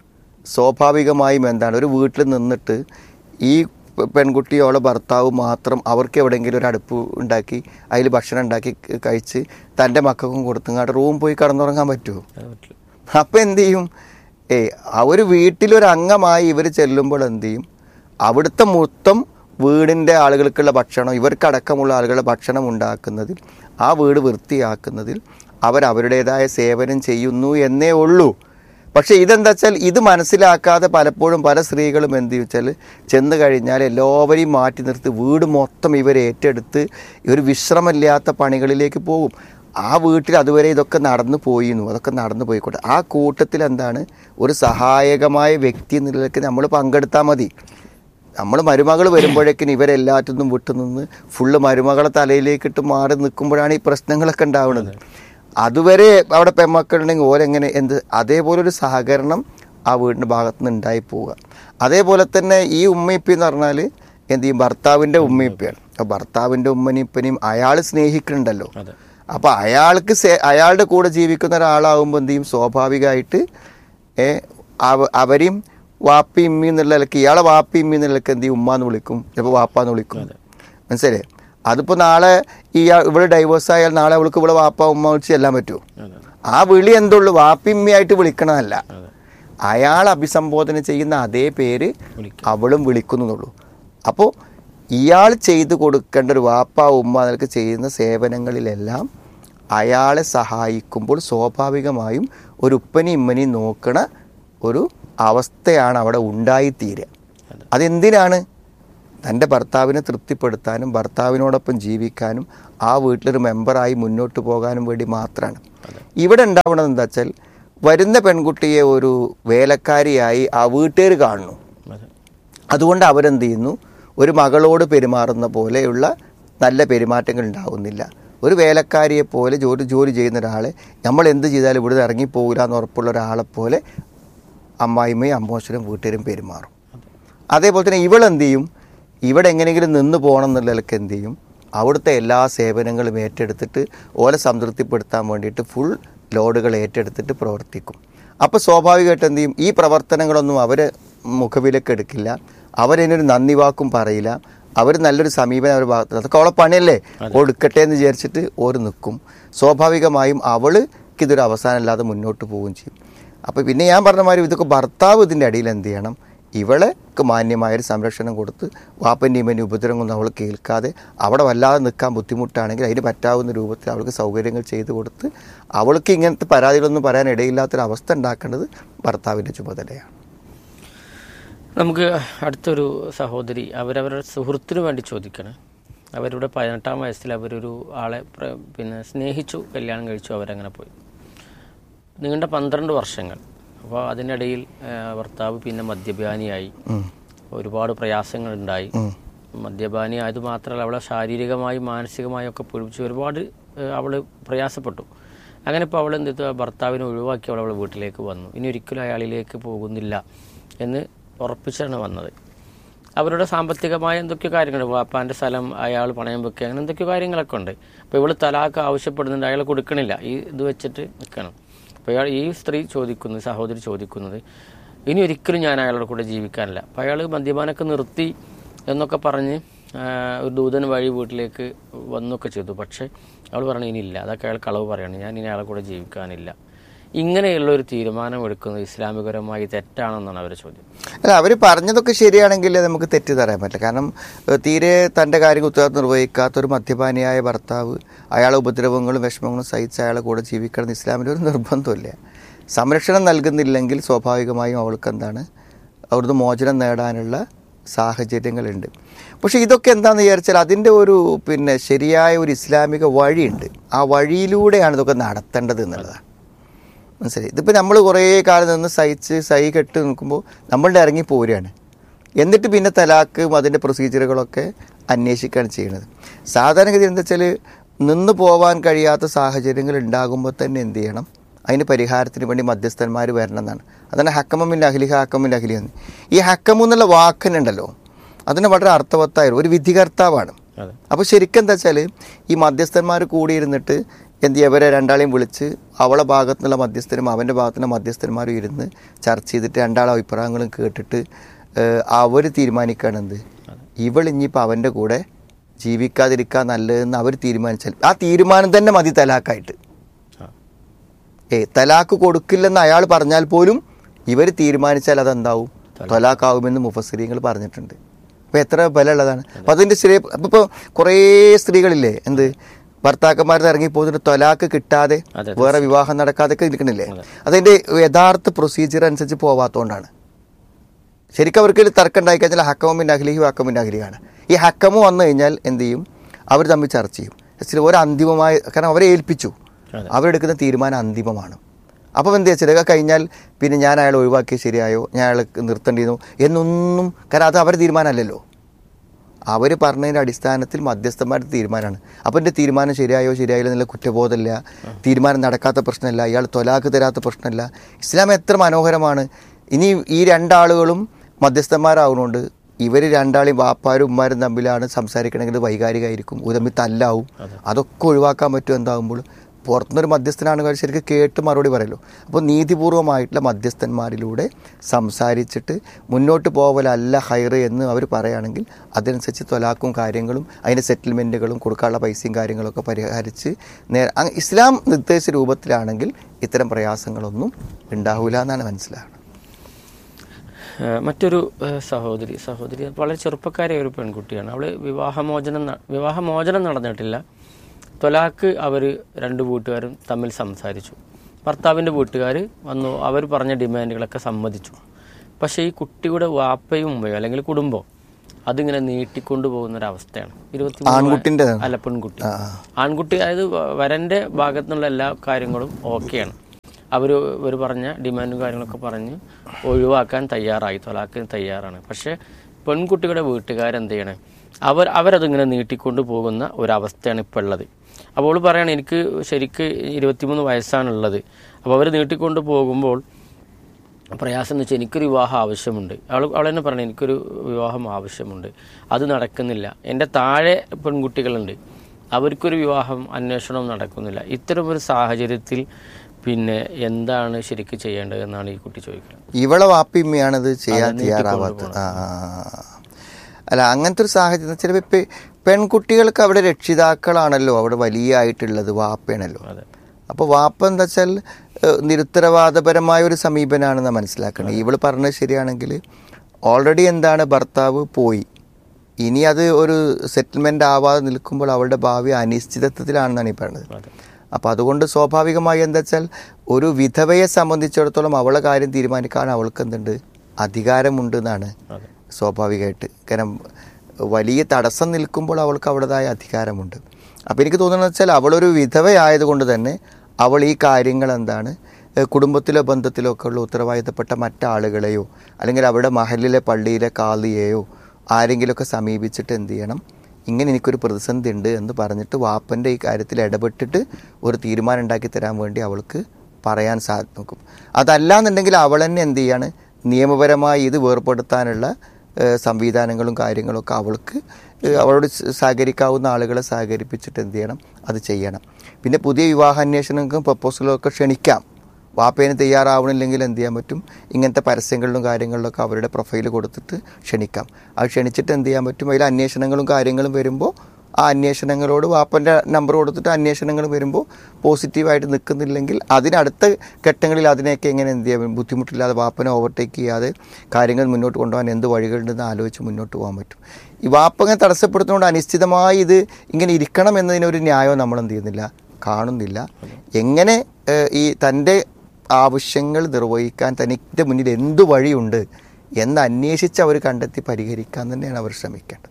സ്വാഭാവികമായും എന്താണ് ഒരു വീട്ടിൽ നിന്നിട്ട് ഈ പെ- പെൺകുട്ടിയോ അവളെ ഭർത്താവ് മാത്രം അവർക്ക് എവിടെയെങ്കിലും ഒരു അടുപ്പ് ഉണ്ടാക്കി അതിൽ ഭക്ഷണം ഉണ്ടാക്കി ക- കഴിച്ച് തൻ്റെ മക്കൾക്കും കൊടുത്തങ്ങാട്ട് റൂം പോയി കടന്നുറങ്ങാൻ പറ്റുമോ അത് പറ്റില്ല അപ്പം എന്ത് ചെയ്യും ഏ ആ ഒരു വീട്ടിലൊരു അംഗമായി ഇവർ ചെല്ലുമ്പോൾ എന്ത് ചെയ്യും അവിടുത്തെ മൊത്തം വീടിൻ്റെ ആളുകൾക്കുള്ള ഭക്ഷണം ഇവർക്കടക്കമുള്ള ആളുകളുടെ ഭക്ഷണം ഉണ്ടാക്കുന്നതിൽ ആ വീട് വൃത്തിയാക്കുന്നതിൽ അവരവരുടേതായ സേവനം ചെയ്യുന്നു എന്നേ ഉള്ളൂ പക്ഷേ ഇതെന്താ വെച്ചാൽ ഇത് മനസ്സിലാക്കാതെ പലപ്പോഴും പല സ്ത്രീകളും എന്ത് വെച്ചാൽ ചെന്ന് കഴിഞ്ഞാൽ എല്ലാവരെയും മാറ്റി നിർത്തി വീട് മൊത്തം ഇവർ ഏറ്റെടുത്ത് ഒരു വിശ്രമമില്ലാത്ത പണികളിലേക്ക് പോകും ആ വീട്ടിൽ അതുവരെ ഇതൊക്കെ നടന്നു പോയിരുന്നു അതൊക്കെ നടന്നു പോയിക്കോട്ടെ ആ കൂട്ടത്തിൽ എന്താണ് ഒരു സഹായകമായ വ്യക്തി എന്ന നിലയ്ക്ക് നമ്മൾ പങ്കെടുത്താൽ മതി നമ്മൾ മരുമകൾ വരുമ്പോഴേക്കും ഇവരെല്ലാറ്റിന്നും വിട്ടുനിന്ന് ഫുള്ള് മരുമകളെ തലയിലേക്ക് ഇട്ട് മാറി നിൽക്കുമ്പോഴാണ് ഈ പ്രശ്നങ്ങളൊക്കെ ഉണ്ടാവുന്നത് അതുവരെ അവിടെ പെമ്മക്കളുണ്ടെങ്കിൽ ഓരെങ്ങനെ എന്ത് അതേപോലെ ഒരു സഹകരണം ആ വീടിൻ്റെ ഭാഗത്തു നിന്ന് ഉണ്ടായി പോവുക അതേപോലെ തന്നെ ഈ ഉമ്മയിപ്പി എന്ന് പറഞ്ഞാൽ എന്ത് ചെയ്യും ഭർത്താവിൻ്റെ ഉമ്മയിപ്പയാണ് അപ്പോൾ ഭർത്താവിൻ്റെ ഉമ്മനെയും ഇപ്പനെയും അയാൾ സ്നേഹിക്കുന്നുണ്ടല്ലോ അതെ അപ്പോൾ അയാൾക്ക് സേ- അയാളുടെ കൂടെ ജീവിക്കുന്ന ഒരാളാവുമ്പോൾ എന്ത് ചെയ്യും സ്വാഭാവികമായിട്ട് ഏ, അവ- അവരെയും വാപ്പി ഇമ്മി എന്നുള്ള നിലക്ക് ഇയാളെ വാപ്പി ഇമ്മി എന്നുള്ള നിലക്ക് എന്ത് ചെയ്യും ഉമ്മാന്ന് വിളിക്കും ചിലപ്പോൾ വാപ്പാന്ന് വിളിക്കും മനസ്സിലായേ അതിപ്പോൾ നാളെ ഈ ഇവിടെ ഡൈവേഴ്സ് ആയാൽ നാളെ അവൾക്ക് ഇവിടെ വാപ്പ ഉമ്മ വിളിച്ച് ചെല്ലാൻ പറ്റുമോ അതെ ആ വിളി എന്തുള്ളൂ വാപ്പി ഇമ്മയായിട്ട് വിളിക്കണമല്ല അയാൾ അഭിസംബോധന ചെയ്യുന്ന അതേ പേര് അവളും വിളിക്കുന്നുള്ളൂ അപ്പോൾ ഇയാൾ ചെയ്തു കൊടുക്കേണ്ട ഒരു വാപ്പ ഉമ്മ നിനക്ക് ചെയ്യുന്ന സേവനങ്ങളിലെല്ലാം അയാളെ സഹായിക്കുമ്പോൾ സ്വാഭാവികമായും ഒരു ഉപ്പനി ഇമ്മനി നോക്കണ ഒരു അവസ്ഥയാണ് അവിടെ ഉണ്ടായിത്തീരുക അതെന്തിനാണ് തൻ്റെ ഭർത്താവിനെ തൃപ്തിപ്പെടുത്താനും ഭർത്താവിനോടൊപ്പം ജീവിക്കാനും ആ വീട്ടിലൊരു മെമ്പറായി മുന്നോട്ട് പോകാനും വേണ്ടി മാത്രമാണ് ഇവിടെ ഉണ്ടാവുന്നത് എന്താ വെച്ചാൽ വരുന്ന പെൺകുട്ടിയെ ഒരു വേലക്കാരിയായി ആ വീട്ടുകാർ കാണുന്നു അതെ അതുകൊണ്ട് അവരെന്ത് ചെയ്യുന്നു ഒരു മകളോട് പെരുമാറുന്ന പോലെയുള്ള നല്ല പെരുമാറ്റങ്ങൾ ഉണ്ടാവുന്നില്ല ഒരു വേലക്കാരിയെ പോലെ ജോലി ജോലി ചെയ്യുന്ന ഒരാളെ നമ്മൾ എന്ത് ചെയ്താലും ഇവിടുന്ന് ഇറങ്ങിപ്പോകില്ല എന്ന് ഉറപ്പുള്ള ഒരാളെ പോലെ അമ്മായിമ്മയും അമ്മോശനും വീട്ടുകാരും പെരുമാറും അതേപോലെ തന്നെ ഇവളെന്ത് ചെയ്യും ഇവിടെ എങ്ങനെയെങ്കിലും നിന്ന് പോകണം എന്നുള്ള നിലക്ക് എന്ത് ചെയ്യും അവിടുത്തെ എല്ലാ സേവനങ്ങളും ഏറ്റെടുത്തിട്ട് ഓലെ സംതൃപ്തിപ്പെടുത്താൻ വേണ്ടിയിട്ട് ഫുൾ ലോഡുകൾ ഏറ്റെടുത്തിട്ട് പ്രവർത്തിക്കും അപ്പോൾ സ്വാഭാവികമായിട്ട് എന്ത് ചെയ്യും ഈ പ്രവർത്തനങ്ങളൊന്നും അവർ മുഖവിലേക്ക് എടുക്കില്ല അവരതിനൊരു നന്ദി വാക്കും പറയില്ല അവർ നല്ലൊരു സമീപനം അവർ ഭാഗത്ത് അതൊക്കെ അവളെ പണിയല്ലേ കൊടുക്കട്ടെ എന്ന് വിചാരിച്ചിട്ട് ഓര് നിൽക്കും സ്വാഭാവികമായും അവൾക്ക് ഇതൊരു അവസാനമല്ലാതെ മുന്നോട്ട് പോവുകയും ചെയ്യും അപ്പോൾ പിന്നെ ഞാൻ പറഞ്ഞ മാതിരി ഇതൊക്കെ ഭർത്താവ് ഇതിൻ്റെ അടിയിൽ എന്ത് ചെയ്യണം ഇവളെക്ക് മാന്യമായൊരു സംരക്ഷണം കൊടുത്ത് വാപ്പൻ്റെ ഇമ്മൻ്റെ ഉപദ്രവങ്ങളൊന്നും അവൾ കേൾക്കാതെ അവിടെ വല്ലാതെ നിൽക്കാൻ ബുദ്ധിമുട്ടാണെങ്കിൽ അതിന് പറ്റാവുന്ന രൂപത്തിൽ അവൾക്ക് സൗകര്യങ്ങൾ ചെയ്തു കൊടുത്ത് അവൾക്ക് ഇങ്ങനത്തെ പരാതികളൊന്നും പറയാൻ ഇടയില്ലാത്തൊരവസ്ഥ ഉണ്ടാക്കേണ്ടത് ഭർത്താവിൻ്റെ ചുമതലയാണ് നമുക്ക് അടുത്തൊരു സഹോദരി അവരവരുടെ സുഹൃത്തിനു വേണ്ടി ചോദിക്കണേ അവരുടെ പതിനെട്ടാം വയസ്സിൽ അവരൊരു ആളെ പ്ര- പിന്നെ സ്നേഹിച്ചു കല്യാണം കഴിച്ചു അവരങ്ങനെ പോയി നീണ്ട പന്ത്രണ്ട് വർഷങ്ങൾ അപ്പോൾ അതിനിടയിൽ ആ, ഭർത്താവ് പിന്നെ മദ്യപാനിയായി ഒരുപാട് പ്രയാസങ്ങളുണ്ടായി മദ്യപാനി ആയത് മാത്രമല്ല അവളെ ശാരീരികമായും മാനസികമായും ഒക്കെ പൊഴിച്ച് ഒരുപാട് അവൾ പ്രയാസപ്പെട്ടു അങ്ങനെ ഇപ്പോൾ അവൾ എന്ത് ചെയ്തു? ഭർത്താവിനെ ഒഴിവാക്കി അവൾ അവളെ വീട്ടിലേക്ക് വന്നു ഇനി ഒരിക്കലും അയാളിലേക്ക് പോകുന്നില്ല എന്ന് ഉറപ്പിച്ചാണ് വന്നത് അവരുടെ സാമ്പത്തികമായ എന്തൊക്കെയോ കാര്യങ്ങളുണ്ട് വാപ്പാൻ്റെ സ്ഥലം അയാൾ പണയം വെക്കുക അങ്ങനെ എന്തൊക്കെയോ കാര്യങ്ങളൊക്കെ ഉണ്ട് അപ്പോൾ ഇവൾ തലാക്ക് ആവശ്യപ്പെടുന്നുണ്ട് അയാൾ കൊടുക്കണില്ല ഈ ഇത് വെച്ചിട്ട് നിൽക്കണം അപ്പോൾ അയാൾ ഈ സ്ത്രീ ചോദിക്കുന്നത് സഹോദരി ചോദിക്കുന്നത് ഇനി ഒരിക്കലും ഞാൻ അയാളുടെ കൂടെ ജീവിക്കാനില്ല അപ്പോൾ അയാൾ മദ്യപാനമൊക്കെ നിർത്തി എന്നൊക്കെ പറഞ്ഞ് ആ, ഒരു ദൂതൻ വഴി വീട്ടിലേക്ക് വന്നൊക്കെ ചെയ്തു പക്ഷേ അവൾ പറഞ്ഞു ഇനിയില്ല അതൊക്കെ അയാൾ കളവ് പറയണം ഞാൻ ഇനി അയാളെ കൂടെ ജീവിക്കാനില്ല ഇങ്ങനെയുള്ള ഒരു തീരുമാനം എടുക്കുന്നത് ഇസ്ലാമികപരമായി തെറ്റാണെന്നാണ് അവരുടെ ചോദ്യം അല്ല അവർ പറഞ്ഞതൊക്കെ ശരിയാണെങ്കിൽ നമുക്ക് തെറ്റ് തരാൻ പറ്റില്ല കാരണം ഏഹ്, തീരെ തൻ്റെ കാര്യം ഉത്തരവാദിത്വം നിർവഹിക്കാത്ത ഒരു മദ്യപാനിയായ ഭർത്താവ് അയാളെ ഉപദ്രവങ്ങളും വിഷമങ്ങളും സഹിച്ച് അയാളെ കൂടെ ജീവിക്കണം എന്ന് ഇസ്ലാമിൽ ഒരു നിർബന്ധമില്ല സംരക്ഷണം നൽകുന്നില്ലെങ്കിൽ സ്വാഭാവികമായും അവൾക്ക് എന്താണ് അവിടുന്ന് മോചനം നേടാനുള്ള സാഹചര്യങ്ങളുണ്ട് പക്ഷേ ഇതൊക്കെ എന്താണെന്ന് വിചാരിച്ചാൽ അതിൻ്റെ ഒരു പിന്നെ ശരിയായ ഒരു ഇസ്ലാമിക വഴിയുണ്ട് ആ വഴിയിലൂടെയാണ് ഇതൊക്കെ നടത്തേണ്ടത് എന്നുള്ളതാണ് മനസ്സിലായി ഇതിപ്പോൾ നമ്മൾ കുറേ കാലം നിന്ന് സഹിച്ച് സഹി കെട്ട് നിൽക്കുമ്പോൾ നമ്മളുടെ ഇറങ്ങി പോരുകയാണ് എന്നിട്ട് പിന്നെ തലാക്ക് അതിൻ്റെ പ്രൊസീജിയറുകളൊക്കെ അന്വേഷിക്കുകയാണ് ചെയ്യുന്നത് സാധാരണഗതി എന്താ വെച്ചാൽ നിന്ന് പോവാൻ കഴിയാത്ത സാഹചര്യങ്ങൾ ഉണ്ടാകുമ്പോൾ തന്നെ എന്ത് ചെയ്യണം അതിന് പരിഹാരത്തിന് വേണ്ടി മധ്യസ്ഥന്മാർ വരണം എന്നാണ് അതാണ് ഹക്കമിൻ്റെ അഖിലി ഹക്കമിൻ്റെ അഖിലി എന്ന് ഈ ഹക്കമു എന്നുള്ള വാക്കനുണ്ടല്ലോ അതിന് വളരെ അർത്ഥവത്തായ ഒരു വിധികർത്താവാണ് അതെ അപ്പോൾ ശരിക്കും എന്താ വെച്ചാൽ ഈ മധ്യസ്ഥന്മാർ കൂടിയിരുന്നിട്ട് എന്ത് ചെയ്യുക ഇവരെ രണ്ടാളെയും വിളിച്ച് അവളെ ഭാഗത്തുനിന്നുള്ള മധ്യസ്ഥരും അവൻ്റെ ഭാഗത്തുനിന്നുള്ള മധ്യസ്ഥന്മാരും ഇരുന്ന് ചർച്ച ചെയ്തിട്ട് രണ്ടാളെ അഭിപ്രായങ്ങളും കേട്ടിട്ട് അവർ തീരുമാനിക്കുകയാണ് എന്ത് ഇവൾ ഇനിയിപ്പോൾ അവൻ്റെ കൂടെ ജീവിക്കാതിരിക്കാൻ നല്ലതെന്ന് അവർ തീരുമാനിച്ചാൽ ആ തീരുമാനം തന്നെ മതി തലാക്കായിട്ട് ഏ തലാക്ക് കൊടുക്കില്ലെന്ന് അയാൾ പറഞ്ഞാൽ പോലും ഇവർ തീരുമാനിച്ചാൽ അതെന്താവും തലാക്കാവുമെന്ന് മുഫസ്സിരിങ്ങൾ പറഞ്ഞിട്ടുണ്ട് അപ്പോൾ എത്ര ബലമുള്ളതാണ് അപ്പം അതിൻ്റെ ശരി അപ്പം ഇപ്പോൾ കുറേ സ്ത്രീകളില്ലേ എന്ത് ഭർത്താക്കന്മാരുടെ ഇറങ്ങി പോകുന്നിട്ട് തൊലാക്ക് കിട്ടാതെ അതെ, വേറെ വിവാഹം നടക്കാതെയൊക്കെ ഇരിക്കണില്ലേ അതിൻ്റെ യഥാർത്ഥ പ്രൊസീജിയർ അനുസരിച്ച് പോവാത്തതുകൊണ്ടാണ് ശരിക്കും അവർക്ക് തർക്കം ഉണ്ടായി കഴിഞ്ഞാൽ ഹക്കമും അഖിലിഹി ഹക്കമും അഖിലിയാണ് ഈ ഹക്കമ് വന്നു കഴിഞ്ഞാൽ എന്ത് ചെയ്യും അവർ തമ്മിൽ ചർച്ച ചെയ്യും Actually ഒരു അന്തിമമായ കാരണം അവരെ ഏൽപ്പിച്ചു അതെ. അവരെടുക്കുന്ന തീരുമാനം അന്തിമമാണ് അപ്പം എന്ത് വെച്ചാൽ ഇതൊക്കെ കഴിഞ്ഞാൽ പിന്നെ ഞാൻ അയാളെ ഒഴിവാക്കിയത് ശരിയായോ ഞാൻ അയാളെ നിർത്തേണ്ടിയിരുന്നു എന്നൊന്നും കാരണം അത് അവരുടെ തീരുമാനമല്ലല്ലോ അവർ പറഞ്ഞതിൻ്റെ അടിസ്ഥാനത്തിൽ മധ്യസ്ഥന്മാരുടെ തീരുമാനമാണ് അപ്പം എൻ്റെ തീരുമാനം ശരിയായോ ശരിയായില്ല എന്നുള്ള കുറ്റബോധമില്ല തീരുമാനം നടക്കാത്ത പ്രശ്നമല്ല ഇയാൾ തൊലാക്ക് തരാത്ത പ്രശ്നമല്ല ഇസ്ലാം എത്ര മനോഹരമാണ് ഇനി ഈ രണ്ടാളുകളും മധ്യസ്ഥന്മാരാവുന്നതുകൊണ്ട് ഇവർ രണ്ടാളെയും വാപ്പാരും ഉമ്മാരും തമ്മിലാണ് സംസാരിക്കണമെങ്കിൽ വൈകാരികമായിരിക്കും ഒരു തമ്മിൽ തല്ലാവും അതൊക്കെ ഒഴിവാക്കാൻ പറ്റും എന്താകുമ്പോൾ പുറത്തുനിന്നൊരു മധ്യസ്ഥനാണ് കാര്യം ശരിക്കും കേട്ട് മറുപടി പറയല്ലോ അപ്പോൾ നീതിപൂർവമായിട്ടുള്ള മധ്യസ്ഥന്മാരിലൂടെ സംസാരിച്ചിട്ട് മുന്നോട്ട് പോകലല്ല ഹൈറ് എന്ന് അവർ പറയുകയാണെങ്കിൽ അതനുസരിച്ച് തൊലാക്കും കാര്യങ്ങളും അതിൻ്റെ സെറ്റിൽമെൻറ്റുകളും കൊടുക്കാനുള്ള പൈസയും കാര്യങ്ങളൊക്കെ പരിഹരിച്ച് നേരെ അങ്ങ് ഇസ്ലാം നിർദ്ദേശ രൂപത്തിലാണെങ്കിൽ ഇത്തരം പ്രയാസങ്ങളൊന്നും ഉണ്ടാവില്ല എന്നാണ് മനസ്സിലാകുന്നത് ഏഹ് മറ്റൊരു ഏഹ് സഹോദരി സഹോദരി വളരെ ചെറുപ്പക്കാരിയായ ഒരു പെൺകുട്ടിയാണ് അവൾ വിവാഹമോചനം ന- വിവാഹമോചനം നടന്നിട്ടില്ല തൊലാക്ക് അവർ രണ്ട് വീട്ടുകാരും തമ്മിൽ സംസാരിച്ചു ഭർത്താവിൻ്റെ വീട്ടുകാർ വന്നു അവർ പറഞ്ഞ ഡിമാൻഡുകളൊക്കെ സമ്മതിച്ചു പക്ഷേ ഈ കുട്ടിയുടെ വാപ്പയും ഉമ്മയോ അല്ലെങ്കിൽ കുടുംബം അതിങ്ങനെ നീട്ടിക്കൊണ്ടു പോകുന്ന ഒരു അവസ്ഥയാണ് ഇരുപത്തി ആൺകുട്ടിൻ്റെ അല്ല പെൺകുട്ടി ആൺകുട്ടി അതായത് വ- വരന്റെ ഭാഗത്തു നിന്നുള്ള എല്ലാ കാര്യങ്ങളും ഓക്കെയാണ് അവർ ഇവർ പറഞ്ഞ ഡിമാൻഡും കാര്യങ്ങളൊക്കെ പറഞ്ഞ് ഒഴിവാക്കാൻ തയ്യാറായി തൊലാക്കിന് തയ്യാറാണ് പക്ഷേ പെൺകുട്ടിയുടെ വീട്ടുകാരെന്ത് ചെയ്യണേ അവർ അവരതിങ്ങനെ നീട്ടിക്കൊണ്ട് പോകുന്ന ഒരവസ്ഥയാണ് ഇപ്പോൾ ഉള്ളത് അപ്പോൾ അവൾ പറയാണ് എനിക്ക് ശരിക്ക് ഇരുപത്തിമൂന്ന് വയസ്സാണുള്ളത് അപ്പോൾ അവർ നീട്ടിക്കൊണ്ട് പോകുമ്പോൾ പ്രയാസം എന്ന് വെച്ചാൽ എനിക്കൊരു വിവാഹം ആവശ്യമുണ്ട് അവൾ അവൾ തന്നെ പറഞ്ഞു എനിക്കൊരു വിവാഹം ആവശ്യമുണ്ട് അത് നടക്കുന്നില്ല എൻ്റെ താഴെ പെൺകുട്ടികളുണ്ട് അവർക്കൊരു വിവാഹം അന്വേഷണം നടക്കുന്നില്ല ഇത്തരം ഒരു സാഹചര്യത്തിൽ പിന്നെ എന്താണ് ശരിക്കും ചെയ്യേണ്ടത് എന്നാണ് ഈ കുട്ടി ചോദിക്കുന്നത് ഇവളെ വാപ്പിമ്മയാണിത് ചെയ്യാൻ അതെ, തയ്യാറാവാത്തത് ആ ആ, ആ. അല്ല അങ്ങനത്തെ ഒരു സാഹചര്യം ചിലപ്പോൾ ഇപ്പം പെൺകുട്ടികൾക്ക് അവിടെ രക്ഷിതാക്കളാണല്ലോ അവിടെ വലിയ ആയിട്ടുള്ളത് വാപ്പയാണല്ലോ അതെ അപ്പോൾ വാപ്പ എന്താ വെച്ചാൽ ഏഹ്, നിരുത്തരവാദപരമായ ഒരു സമീപനമാണെന്ന് മനസ്സിലാക്കണം ഇവള് പറഞ്ഞത് ശരിയാണെങ്കിൽ ഓൾറെഡി എന്താണ് ഭർത്താവ് പോയി ഇനി അത് ഒരു സെറ്റിൽമെൻ്റ് ആവാതെ നിൽക്കുമ്പോൾ അവളുടെ ഭാവി അനിശ്ചിതത്വത്തിലാണെന്നാണ് ഈ പറയുന്നത് അതെ അപ്പോൾ അതുകൊണ്ട് സ്വാഭാവികമായി എന്താ വെച്ചാൽ ഒരു വിധവയെ സംബന്ധിച്ചിടത്തോളം അവളെ കാര്യം തീരുമാനിക്കാൻ അവൾക്ക് എന്തുണ്ട് അധികാരമുണ്ട് എന്നാണ് അതെ സ്വാഭാവികമായിട്ട് കാരണം വലിയ തടസ്സം നിൽക്കുമ്പോൾ അവൾക്ക് അവളുടേതായ അധികാരമുണ്ട് അപ്പോൾ എനിക്ക് തോന്നുന്നത് വെച്ചാൽ അവളൊരു വിധവയായതുകൊണ്ട് തന്നെ അവൾ ഈ കാര്യങ്ങൾ എന്താണ് ഏഹ് കുടുംബത്തിലോ ബന്ധത്തിലോ ഒക്കെ ഉള്ള ഉത്തരവാദിത്തപ്പെട്ട മറ്റാളുകളെയോ അല്ലെങ്കിൽ അവിടെ മഹലിലെ പള്ളിയിലെ കാളിയെയോ ആരെങ്കിലുമൊക്കെ സമീപിച്ചിട്ട് എന്ത് ചെയ്യണം ഇങ്ങനെ എനിക്കൊരു പ്രതിസന്ധി ഉണ്ട് എന്ന് പറഞ്ഞിട്ട് വാപ്പൻ്റെ ഈ കാര്യത്തിൽ ഇടപെട്ടിട്ട് ഒരു തീരുമാനം ഉണ്ടാക്കി തരാൻ വേണ്ടി അവൾക്ക് പറയാൻ സാധിക്കും അതല്ലാന്നുണ്ടെങ്കിൽ അവൾ തന്നെ എന്ത് ചെയ്യാണ് നിയമപരമായി ഇത് വേർപെടുത്താനുള്ള ഏഹ് സംവിധാനങ്ങളും കാര്യങ്ങളൊക്കെ അവൾക്ക് ഏഹ് അവളോട് സ- സഹകരിക്കാവുന്ന ആളുകളെ സഹകരിപ്പിച്ചിട്ട് എന്ത് ചെയ്യണം അത് ചെയ്യണം പിന്നെ പുതിയ വിവാഹ അന്വേഷണങ്ങൾക്കും പ്രപ്പോസലുകളൊക്കെ ക്ഷണിക്കാം വാപ്പേന് തയ്യാറാവണില്ലെങ്കിൽ എന്ത് ചെയ്യാൻ പറ്റും ഇങ്ങനത്തെ പരസ്യങ്ങളിലും കാര്യങ്ങളിലൊക്കെ അവരുടെ പ്രൊഫൈൽ കൊടുത്തിട്ട് ക്ഷണിക്കാം അത് ക്ഷണിച്ചിട്ട് എന്ത് ചെയ്യാൻ പറ്റും അതിൽ അന്വേഷണങ്ങളും കാര്യങ്ങളും വരുമ്പോൾ ആ അന്വേഷണങ്ങളോട് വാപ്പൻ്റെ നമ്പർ കൊടുത്തിട്ട് അന്വേഷണങ്ങൾ വരുമ്പോൾ പോസിറ്റീവായിട്ട് നിൽക്കുന്നില്ലെങ്കിൽ അതിനടുത്ത ഘട്ടങ്ങളിൽ അതിനെയൊക്കെ എങ്ങനെ എന്ത് ചെയ്യാൻ ബുദ്ധിമുട്ടില്ലാതെ വാപ്പനെ ഓവർടേക്ക് ചെയ്യാതെ കാര്യങ്ങൾ മുന്നോട്ട് കൊണ്ടുപോകാൻ എന്ത് വഴികളുണ്ടെന്ന് ആലോചിച്ച് മുന്നോട്ട് പോകാൻ പറ്റും ഈ വാപ്പ ഇങ്ങനെ തടസ്സപ്പെടുത്തുന്നതുകൊണ്ട് അനിശ്ചിതമായി ഇത് ഇങ്ങനെ ഇരിക്കണം എന്നതിനൊരു ന്യായം നമ്മൾ എന്ത് ചെയ്യുന്നില്ല കാണുന്നില്ല എങ്ങനെ ഏഹ്, ഈ തൻ്റെ ആവശ്യങ്ങൾ നിർവഹിക്കാൻ തനിക്ക് മുന്നിൽ എന്ത് വഴിയുണ്ട് എന്ന് അന്വേഷിച്ച് അവർ കണ്ടെത്തി പരിഹരിക്കാൻ തന്നെയാണ് അവർ ശ്രമിക്കേണ്ടത്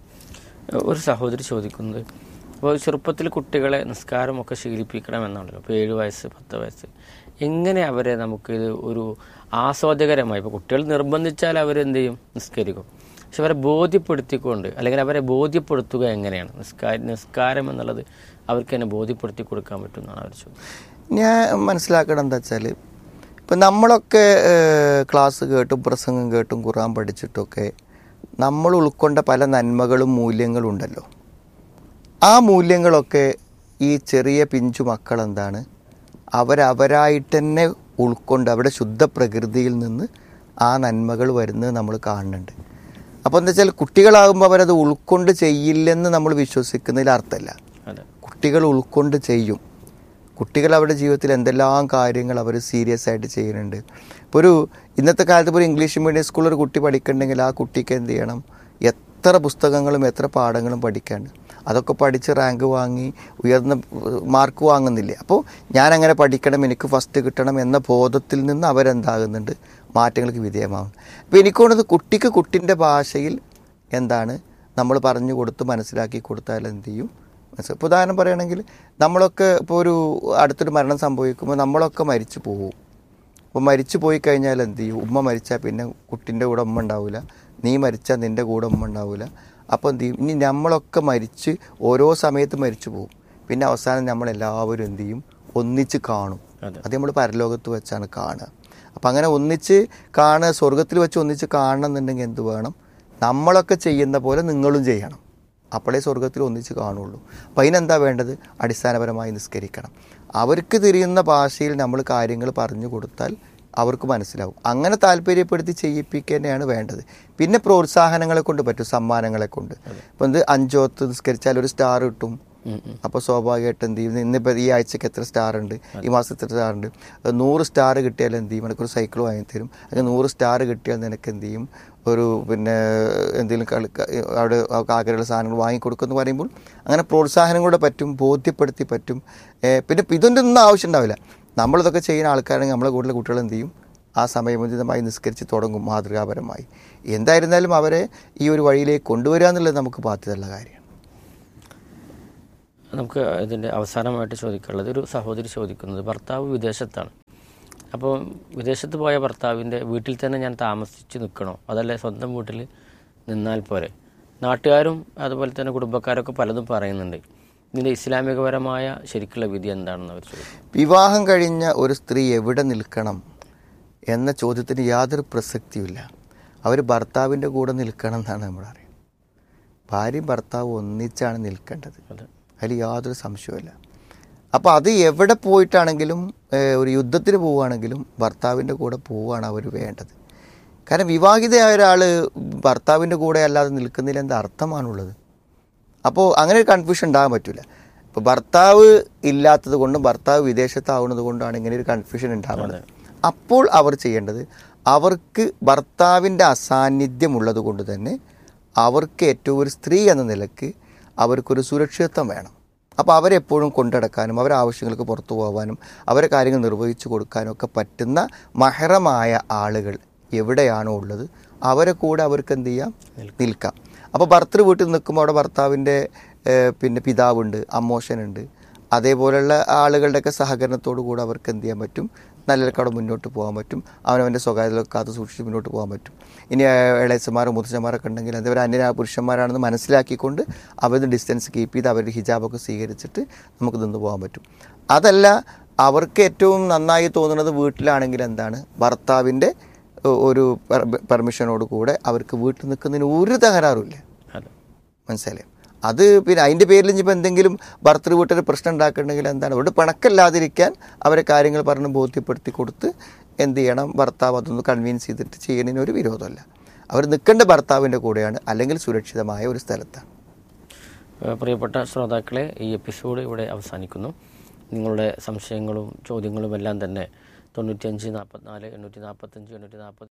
ഒരു സഹോദരി ചോദിക്കുന്നത് അപ്പോൾ ചെറുപ്പത്തിൽ കുട്ടികളെ നിസ്കാരമൊക്കെ ശീലിപ്പിക്കണമെന്നാണല്ലോ ഇപ്പോൾ ഏഴ് വയസ്സ് പത്ത് വയസ്സ് എങ്ങനെ അവരെ നമുക്കിത് ഒരു ആസ്വാദ്യകരമായി ഇപ്പോൾ കുട്ടികൾ നിർബന്ധിച്ചാൽ അവരെന്ത് ചെയ്യും നിസ്കരിക്കും പക്ഷെ അവരെ ബോധ്യപ്പെടുത്തിക്കൊണ്ട് അല്ലെങ്കിൽ അവരെ ബോധ്യപ്പെടുത്തുക എങ്ങനെയാണ് നിസ്കാര നിസ്കാരം എന്നുള്ളത് അവർക്ക് തന്നെ ബോധ്യപ്പെടുത്തി കൊടുക്കാൻ പറ്റുമെന്നാണ് അവർ ചോദിക്കുന്നത് ഞാൻ മനസ്സിലാക്കണം എന്താ വെച്ചാൽ ഇപ്പം നമ്മളൊക്കെ ഏഹ്, ക്ലാസ് കേട്ടും പ്രസംഗം കേട്ടും ഖുറാൻ പഠിച്ചിട്ടൊക്കെ നമ്മൾ ഉൾക്കൊണ്ട പല നന്മകളും മൂല്യങ്ങളും ഉണ്ടല്ലോ ആ മൂല്യങ്ങളൊക്കെ ഈ ചെറിയ പിഞ്ചു മക്കൾ എന്താണ് അവരവരായിട്ട് തന്നെ ഉൾക്കൊണ്ട് അവിടെ ശുദ്ധ പ്രകൃതിയിൽ നിന്ന് ആ നന്മകൾ വരുന്നത് നമ്മൾ കാണുന്നുണ്ട് അപ്പോൾ എന്താ വെച്ചാൽ കുട്ടികളാകുമ്പോൾ അവരത് ഉൾക്കൊണ്ട് ചെയ്യില്ലെന്ന് നമ്മൾ വിശ്വസിക്കുന്നതിൽ അർത്ഥമല്ല അതെ കുട്ടികൾ ഉൾക്കൊണ്ട് ചെയ്യും കുട്ടികൾ അവരുടെ ജീവിതത്തിൽ എന്തെല്ലാം കാര്യങ്ങൾ അവർ സീരിയസ് ആയിട്ട് ചെയ്യുന്നുണ്ട് ഇപ്പോൾ ഒരു ഇന്നത്തെ കാലത്ത് ഇപ്പോൾ ഒരു ഇംഗ്ലീഷ് മീഡിയം സ്കൂളിൽ ഒരു കുട്ടി പഠിക്കണമെങ്കിൽ ആ കുട്ടിക്ക് എന്ത് ചെയ്യണം എത്ര പുസ്തകങ്ങളും എത്ര പാഠങ്ങളും പഠിക്കാണ്ട് അതൊക്കെ പഠിച്ച് റാങ്ക് വാങ്ങി ഉയർന്ന മാർക്ക് വാങ്ങുന്നില്ലേ അപ്പോൾ ഞാൻ അങ്ങനെ പഠിക്കണം എനിക്ക് ഫസ്റ്റ് കിട്ടണം എന്ന ബോധത്തിൽ നിന്ന് അവരെന്താകുന്നുണ്ട് മാറ്റങ്ങൾക്ക് വിധേയമാകും അപ്പോൾ എനിക്ക് തോന്നുന്നത് കുട്ടിക്ക് കുട്ടിൻ്റെ ഭാഷയിൽ എന്താണ് നമ്മൾ പറഞ്ഞു കൊടുത്ത് മനസ്സിലാക്കി കൊടുത്താൽ എന്ത് ചെയ്യും മനസ്സിലായി ഇപ്പോൾ ഉദാഹരണം പറയുകയാണെങ്കിൽ നമ്മളൊക്കെ ഇപ്പോൾ ഒരു അടുത്തൊരു മരണം സംഭവിക്കുമ്പോൾ നമ്മളൊക്കെ മരിച്ചു പോകും അപ്പോൾ മരിച്ചു പോയി കഴിഞ്ഞാൽ എന്ത് ചെയ്യും ഉമ്മ മരിച്ചാൽ പിന്നെ കുട്ടിൻ്റെ കൂടെ ഉമ്മ ഉണ്ടാവില്ല നീ മരിച്ചാൽ നിൻ്റെ കൂടെ ഉമ്മ ഉണ്ടാവില്ല അപ്പോൾ എന്ത് ചെയ്യും ഇനി നമ്മളൊക്കെ മരിച്ച് ഓരോ സമയത്ത് മരിച്ചു പോകും പിന്നെ അവസാനം നമ്മളെല്ലാവരും എന്ത് ചെയ്യും ഒന്നിച്ച് കാണും അതെ. അത് നമ്മൾ പരലോകത്ത് വെച്ചാണ് കാണുക അപ്പം അങ്ങനെ ഒന്നിച്ച് കാണുക സ്വർഗത്തിൽ വെച്ച് ഒന്നിച്ച് കാണണം എന്നുണ്ടെങ്കിൽ എന്ത് വേണം നമ്മളൊക്കെ ചെയ്യുന്ന പോലെ നിങ്ങളും ചെയ്യണം അപ്പോഴേ സ്വർഗത്തിൽ ഒന്നിച്ച് കാണുള്ളൂ അപ്പം അതിനെന്താ വേണ്ടത് അടിസ്ഥാനപരമായി നിസ്കരിക്കണം അവർക്ക് തിരിയുന്ന ഭാഷയിൽ നമ്മൾ കാര്യങ്ങൾ പറഞ്ഞു കൊടുത്താൽ അവർക്ക് മനസ്സിലാവും അങ്ങനെ താല്പര്യപ്പെടുത്തി ചെയ്യിപ്പിക്കുക തന്നെയാണ് വേണ്ടത് പിന്നെ പ്രോത്സാഹനങ്ങളെ കൊണ്ട് പറ്റും സമ്മാനങ്ങളെ കൊണ്ട് ഇപ്പം ഇത് അഞ്ചോത്ത് നിസ്കരിച്ചാൽ ഒരു സ്റ്റാർ കിട്ടും അപ്പോൾ സ്വാഭാവികമായിട്ട് എന്ത് ചെയ്യും ഇന്നിപ്പോൾ ഈ ആഴ്ചക്ക് എത്ര സ്റ്റാർ ഉണ്ട് ഈ മാസത്തിൽ എത്ര സ്റ്റാർ ഉണ്ട് അത് നൂറ് സ്റ്റാർ കിട്ടിയാൽ എന്ത് ചെയ്യും എനിക്കൊരു സൈക്കിൾ വാങ്ങിത്തരും അല്ലെങ്കിൽ നൂറ് സ്റ്റാർ കിട്ടിയാൽ നിനക്ക് എന്ത് ചെയ്യും ഒരു പിന്നെ എന്തെങ്കിലും കളി അവിടെ ആഗ്രഹമുള്ള സാധനങ്ങൾ വാങ്ങിക്കൊടുക്കുമെന്ന് പറയുമ്പോൾ അങ്ങനെ പ്രോത്സാഹനം കൂടെ പറ്റും ബോധ്യപ്പെടുത്തി പറ്റും ഏ, പിന്നെ ഇതിൻ്റെ ഒന്നും ആവശ്യം ഉണ്ടാവില്ല നമ്മളിതൊക്കെ ചെയ്യുന്ന ആൾക്കാരാണെങ്കിൽ നമ്മളെ കൂടുതൽ കുട്ടികൾ എന്ത് ചെയ്യും ആ സമയബന്ധിതമായി നിസ്കരിച്ച് തുടങ്ങും മാതൃകാപരമായി എന്തായിരുന്നാലും അവരെ ഈ ഒരു വഴിയിലേക്ക് കൊണ്ടുവരിക എന്നുള്ളത് നമുക്ക് ബാധ്യതയുള്ള കാര്യമാണ് നമുക്ക് ഇതിൻ്റെ അവസാനമായിട്ട് ചോദിക്കാനുള്ളത് ഒരു സഹോദരി ചോദിക്കുന്നത് ഭർത്താവ് വിദേശത്താണ് അപ്പോൾ വിദേശത്ത് പോയ ഭർത്താവിൻ്റെ വീട്ടിൽ തന്നെ ഞാൻ താമസിച്ച് നിൽക്കണോ അതല്ലേ സ്വന്തം വീട്ടിൽ നിന്നാൽ പോരെ നാട്ടുകാരും അതുപോലെ തന്നെ കുടുംബക്കാരൊക്കെ പലതും പറയുന്നുണ്ട് ഇതിൻ്റെ ഇസ്ലാമികപരമായ ശരിക്കുള്ള വിധി എന്താണെന്ന് അവർ ചോദിക്കും വിവാഹം കഴിഞ്ഞ ഒരു സ്ത്രീ എവിടെ നിൽക്കണം എന്ന ചോദ്യത്തിന് യാതൊരു പ്രസക്തിയുമില്ല അവർ ഭർത്താവിൻ്റെ കൂടെ നിൽക്കണം എന്നാണ് നമ്മൾ അറിയുന്നത് ഭാര്യയും ഭർത്താവും ഒന്നിച്ചാണ് നിൽക്കേണ്ടത് അതെ അതിൽ യാതൊരു സംശയവുമില്ല അപ്പോൾ അത് എവിടെ പോയിട്ടാണെങ്കിലും ഏഹ്, ഒരു യുദ്ധത്തിന് പോവുകയാണെങ്കിലും ഭർത്താവിൻ്റെ കൂടെ പോവുകയാണ് അവർ വേണ്ടത് കാരണം വിവാഹിതയായ ഒരാൾ ഭർത്താവിൻ്റെ കൂടെ അല്ലാതെ നിൽക്കുന്നതിൽ എന്താ അർത്ഥമാണുള്ളത് അപ്പോൾ അങ്ങനെ ഒരു കൺഫ്യൂഷൻ ഉണ്ടാകാൻ പറ്റില്ല ഇപ്പോൾ ഭർത്താവ് ഇല്ലാത്തത് കൊണ്ടും ഭർത്താവ് വിദേശത്താവുന്നത് കൊണ്ടാണ് ഇങ്ങനെ ഒരു കൺഫ്യൂഷൻ ഉണ്ടാകുന്നത് അപ്പോൾ അവർ ചെയ്യേണ്ടത് അവർക്ക് ഭർത്താവിൻ്റെ അസാന്നിധ്യം ഉള്ളത് കൊണ്ട് തന്നെ അവർക്ക് ഏറ്റവും ഒരു സ്ത്രീ എന്ന നിലക്ക് അവർക്കൊരു സുരക്ഷിതത്വം വേണം അപ്പോൾ അവരെപ്പോഴും കൊണ്ടടക്കാനും അവരെ ആവശ്യങ്ങൾക്ക് പുറത്തു പോകാനും അവരെ കാര്യങ്ങൾ നിർവഹിച്ചു കൊടുക്കാനും ഒക്കെ പറ്റുന്ന മഹറമായ ആളുകൾ എവിടെയാണോ ഉള്ളത് അവരെ കൂടെ അവർക്ക് എന്ത് ചെയ്യാം നിൽക്കാം അപ്പോൾ ഭർത്തൃ വീട്ടിൽ നിൽക്കുമ്പോൾ അവിടെ ഭർത്താവിൻ്റെ ഏഹ്, പിന്നെ പിതാവുണ്ട് അമ്മോശനുണ്ട് അതേപോലെയുള്ള ആളുകളുടെയൊക്കെ സഹകരണത്തോടു കൂടെ അവർക്ക് എന്ത് ചെയ്യാൻ പറ്റും നല്ല നിലക്കവിടെ മുന്നോട്ട് പോകാൻ പറ്റും അവനവൻ്റെ സ്വകാര്യത കാത്തു സൂക്ഷിച്ച് മുന്നോട്ട് പോകാൻ പറ്റും ഇനി ഇളയച്ചന്മാരോ മുത്തച്ഛന്മാരൊക്കെ ഉണ്ടെങ്കിൽ അതേപോലെ അന്യനായ പുരുഷന്മാരാണെന്ന് മനസ്സിലാക്കിക്കൊണ്ട് അവർ ഡിസ്റ്റൻസ് കീപ്പ് ചെയ്ത് അവരുടെ ഹിജാബൊക്കെ സ്വീകരിച്ചിട്ട് നമുക്ക് നിന്ന് പോകാൻ പറ്റും അതല്ല അവർക്ക് ഏറ്റവും നന്നായി തോന്നുന്നത് വീട്ടിലാണെങ്കിൽ എന്താണ് ഭർത്താവിൻ്റെ ഒ- ഒരു പെർമിഷനോട് കൂടെ അവർക്ക് വീട്ടിൽ നിൽക്കുന്നതിന് ഒരു തകരാറുമില്ല അതെ മനസ്സിലായി അത് പിന്നെ അതിൻ്റെ പേരിൽ ഇനിയിപ്പോൾ എന്തെങ്കിലും ഭർത്തൃ വീട്ടിൽ പ്രശ്നം ഉണ്ടാക്കുന്നുണ്ടെങ്കിൽ എന്താണ് അവിടെ പിണക്കല്ലാതിരിക്കാൻ അവരെ കാര്യങ്ങൾ പറഞ്ഞ് ബോധ്യപ്പെടുത്തി കൊടുത്ത് എന്ത് ചെയ്യണം ഭർത്താവ് അതൊന്ന് കൺവിൻസ് ചെയ്തിട്ട് ചെയ്യുന്നതിന് ഒരു വിരോധമല്ല അവർ നിൽക്കേണ്ട ഭർത്താവിൻ്റെ കൂടെയാണ് അല്ലെങ്കിൽ സുരക്ഷിതമായ ഒരു സ്ഥലത്താണ് ഏഹ് പ്രിയപ്പെട്ട ശ്രോതാക്കളെ ഈ എപ്പിസോഡ് ഇവിടെ അവസാനിക്കുന്നു നിങ്ങളുടെ സംശയങ്ങളും ചോദ്യങ്ങളും എല്ലാം തന്നെ തൊണ്ണൂറ്റിയഞ്ച് നാൽപ്പത്തിനാല് എണ്ണൂറ്റി നാൽപ്പത്തഞ്ച് എണ്ണൂറ്റി നാൽപ്പത്തി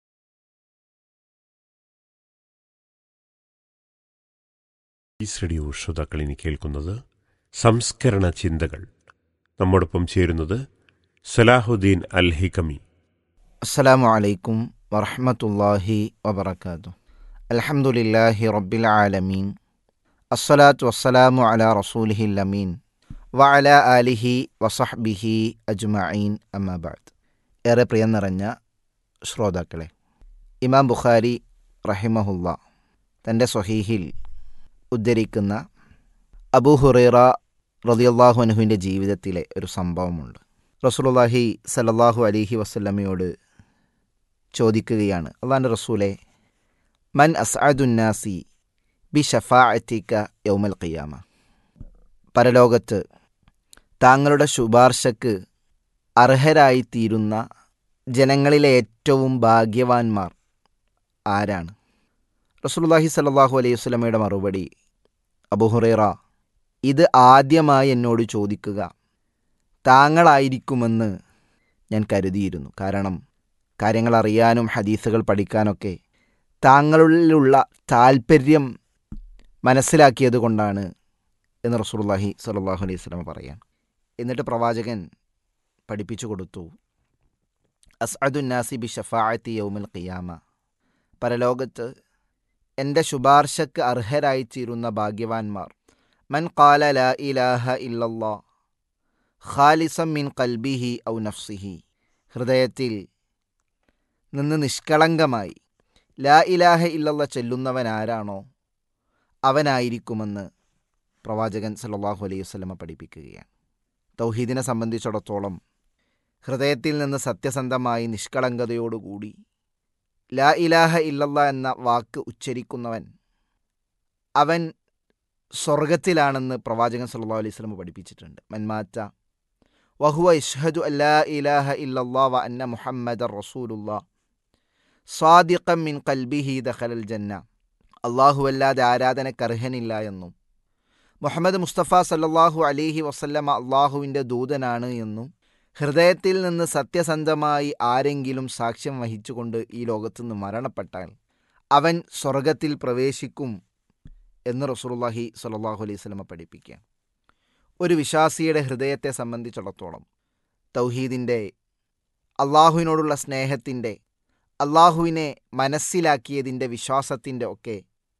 ഈ റേഡിയോ ശ്രോതാക്കൾ ഇനി കേൾക്കുന്നത് സംസ്കരണ ചിന്തകൾ നമ്മോടൊപ്പം ചേരുന്നത് സലാഹുദ്ദീൻ അൽ ഹിക്കമി അസ്സലാമു അലൈക്കും വറഹ്മത്തുള്ളാഹി വബറകാതുഹു അൽഹംദുലില്ലാഹി റബ്ബിൽ ആലമീൻ അസ്സലാത്തു വസ്സലാമു അലാ റസൂലിഹിൽ അമീൻ വഅല ആലിഹി വസഹ്ബിഹി അജ്മഈൻ അമ്മാ ബഅദ് ഏറെ പ്രിയം നിറഞ്ഞ ശ്രോതാക്കളെ ഇമാം ബുഖാരി റഹിമഹുല്ല തൻ്റെ സ്വഹീഹിൽ ഉദ്ധരിക്കുന്ന അബൂ ഹുറൈറ റളിയല്ലാഹു അൻഹുവിൻ്റെ ജീവിതത്തിലെ ഒരു സംഭവമുണ്ട് റസൂലുള്ളാഹി സല്ലല്ലാഹു അലൈഹി വസല്ലമയോട് ചോദിക്കുകയാണ് അള്ളാൻ്റെ റസൂലെ മൻ അസ്അദുന്നാസി ബി ഷഫാഅത്തിക യൗമൽ ഖിയാമ പരലോകത്ത് താങ്കളുടെ ശുപാർശക്ക് അർഹരായിത്തീരുന്ന ജനങ്ങളിലെ ഏറ്റവും ഭാഗ്യവാന്മാർ ആരാണ് റസൂലുള്ളാഹി സ്വല്ലല്ലാഹു അലൈഹി വസല്ലമയുടെ മറുപടി അബുഹുറൈറ ഇത് ആദ്യമായി എന്നോട് ചോദിക്കുക താങ്കളായിരിക്കുമെന്ന് ഞാൻ കരുതിയിരുന്നു കാരണം കാര്യങ്ങൾ അറിയാനും ഹദീസുകൾ പഠിക്കാനൊക്കെ താങ്കളിലുള്ള താല്പര്യം മനസ്സിലാക്കിയത് കൊണ്ടാണ് എന്ന് റസൂലുള്ളാഹി സ്വല്ലല്ലാഹു അലൈഹി വസല്ലമ പറയാൻ എന്നിട്ട് പ്രവാചകൻ പഠിപ്പിച്ചു കൊടുത്തു അസ്അദുന്നാസി ബി ഷഫാഅത്തി യൗമുൽ ഖിയാമ പരലോകത്ത് എൻ്റെ ശുപാർശക്ക് അർഹരായിത്തീരുന്ന ഭാഗ്യവാന്മാർ മൻ ഖാല ലാ ഇലാഹ ഇല്ലല്ലാ ഖാലിസം മിൻ കൽബിഹി ഔ നഫ്സിഹി ഹൃദയത്തിൽ നിന്ന് നിഷ്കളങ്കമായി ലാ ഇലാഹ ഇല്ലല്ല ചെല്ലുന്നവൻ ആരാണോ അവനായിരിക്കുമെന്ന് പ്രവാചകൻ സല്ലല്ലാഹു അലൈഹി വസല്ലമ പഠിപ്പിക്കുകയാണ് തൗഹീദിനെ സംബന്ധിച്ചിടത്തോളം ഹൃദയത്തിൽ നിന്ന് സത്യസന്ധമായി നിഷ്കളങ്കതയോടുകൂടി ലാ ഇലാഹ ഇല്ലല്ല എന്ന വാക്ക് ഉച്ചരിക്കുന്നവൻ അവൻ സ്വർഗത്തിലാണെന്ന് പ്രവാചകൻ സല്ലല്ലാഹു അലൈഹി വസല്ലമ പഠിപ്പിച്ചിട്ടുണ്ട് മന്മാറ്റ വഹുവ ഇഷ്ഹദു അല്ലാ ഇലാഹ ഇല്ലല്ലാ വ അന്ന മുഹമ്മദ് റസൂലുല്ലാ സ്വാദിഖം മിൻ കൽബിഹി ദഖലൽ ജന്ന അല്ലാഹുവല്ലാതെ ആരാധനക്കർഹനില്ല എന്നും മുഹമ്മദ് മുസ്തഫ സല്ലല്ലാഹു അലൈഹി വസല്ലമ അള്ളാഹുവിൻ്റെ ദൂതനാണ് എന്നും ഹൃദയത്തിൽ നിന്ന് സത്യസന്ധമായി ആരെങ്കിലും സാക്ഷ്യം വഹിച്ചുകൊണ്ട് ഈ ലോകത്തുനിന്ന് മരണപ്പെട്ടാൽ അവൻ സ്വർഗത്തിൽ പ്രവേശിക്കും എന്ന് റസൂലുള്ളാഹി സ്വല്ലല്ലാഹു അലൈഹി വസല്ലമ പഠിപ്പിക്കുക ഒരു വിശ്വാസിയുടെ ഹൃദയത്തെ സംബന്ധിച്ചിടത്തോളം തൗഹീദിൻ്റെ അള്ളാഹുവിനോടുള്ള സ്നേഹത്തിൻ്റെ അള്ളാഹുവിനെ മനസ്സിലാക്കിയതിൻ്റെ വിശ്വാസത്തിൻ്റെ ഒക്കെ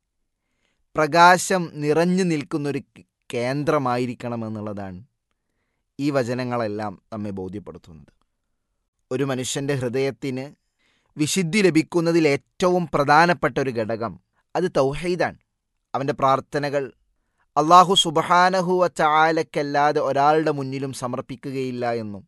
പ്രകാശം നിറഞ്ഞു നിൽക്കുന്നൊരു കേന്ദ്രമായിരിക്കണമെന്നുള്ളതാണ് ഈ വചനങ്ങളെല്ലാം നമ്മെ ബോധ്യപ്പെടുത്തുന്നത് ഒരു മനുഷ്യൻ്റെ ഹൃദയത്തിന് വിശുദ്ധി ലഭിക്കുന്നതിൽ ഏറ്റവും പ്രധാനപ്പെട്ട ഒരു ഘടകം അത് തൗഹീദാണ് അവൻ്റെ പ്രാർത്ഥനകൾ അള്ളാഹു സുബഹാനഹുവ ചാലക്കല്ലാതെ ഒരാളുടെ മുന്നിലും സമർപ്പിക്കുകയില്ല എന്നും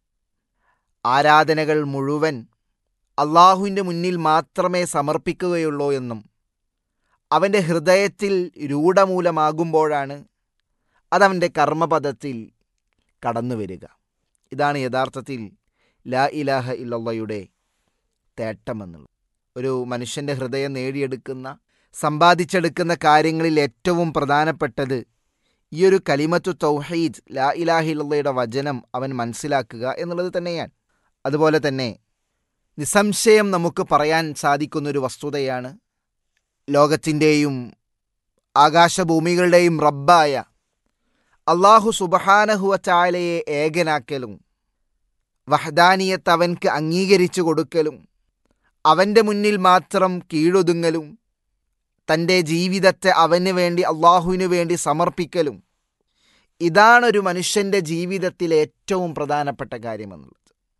ആരാധനകൾ മുഴുവൻ അള്ളാഹുവിൻ്റെ മുന്നിൽ മാത്രമേ സമർപ്പിക്കുകയുള്ളൂ എന്നും അവൻ്റെ ഹൃദയത്തിൽ രൂഢമൂലമാകുമ്പോഴാണ് അതവൻ്റെ കർമ്മപദത്തിൽ കടന്നു വരിക ഇതാണ് യഥാർത്ഥത്തിൽ ലാ ഇലാഹ ഇല്ലയുടെ തേട്ടമെന്നുള്ളത് ഒരു മനുഷ്യൻ്റെ ഹൃദയം നേടിയെടുക്കുന്ന സമ്പാദിച്ചെടുക്കുന്ന കാര്യങ്ങളിൽ ഏറ്റവും പ്രധാനപ്പെട്ടത് ഈ ഒരു കലിമത്തു തൗഹീദ് ലാ ഇലാഹില്ലയുടെ വചനം അവൻ മനസ്സിലാക്കുക എന്നുള്ളത് തന്നെയാണ് അതുപോലെ തന്നെ നിസ്സംശയം നമുക്ക് പറയാൻ സാധിക്കുന്നൊരു വസ്തുതയാണ് ലോകത്തിൻ്റെയും ആകാശഭൂമികളുടെയും റബ്ബായ അള്ളാഹു സുബഹാനഹുവ ചാലയെ ഏകനാക്കലും വഹദാനിയത്ത് അവൻക്ക് അംഗീകരിച്ചു കൊടുക്കലും അവൻ്റെ മുന്നിൽ മാത്രം കീഴൊതുങ്ങലും തൻ്റെ ജീവിതത്തെ അവന് വേണ്ടി അള്ളാഹുവിനു വേണ്ടി സമർപ്പിക്കലും ഇതാണൊരു മനുഷ്യൻ്റെ ജീവിതത്തിലെ ഏറ്റവും പ്രധാനപ്പെട്ട കാര്യമെന്നുള്ളത്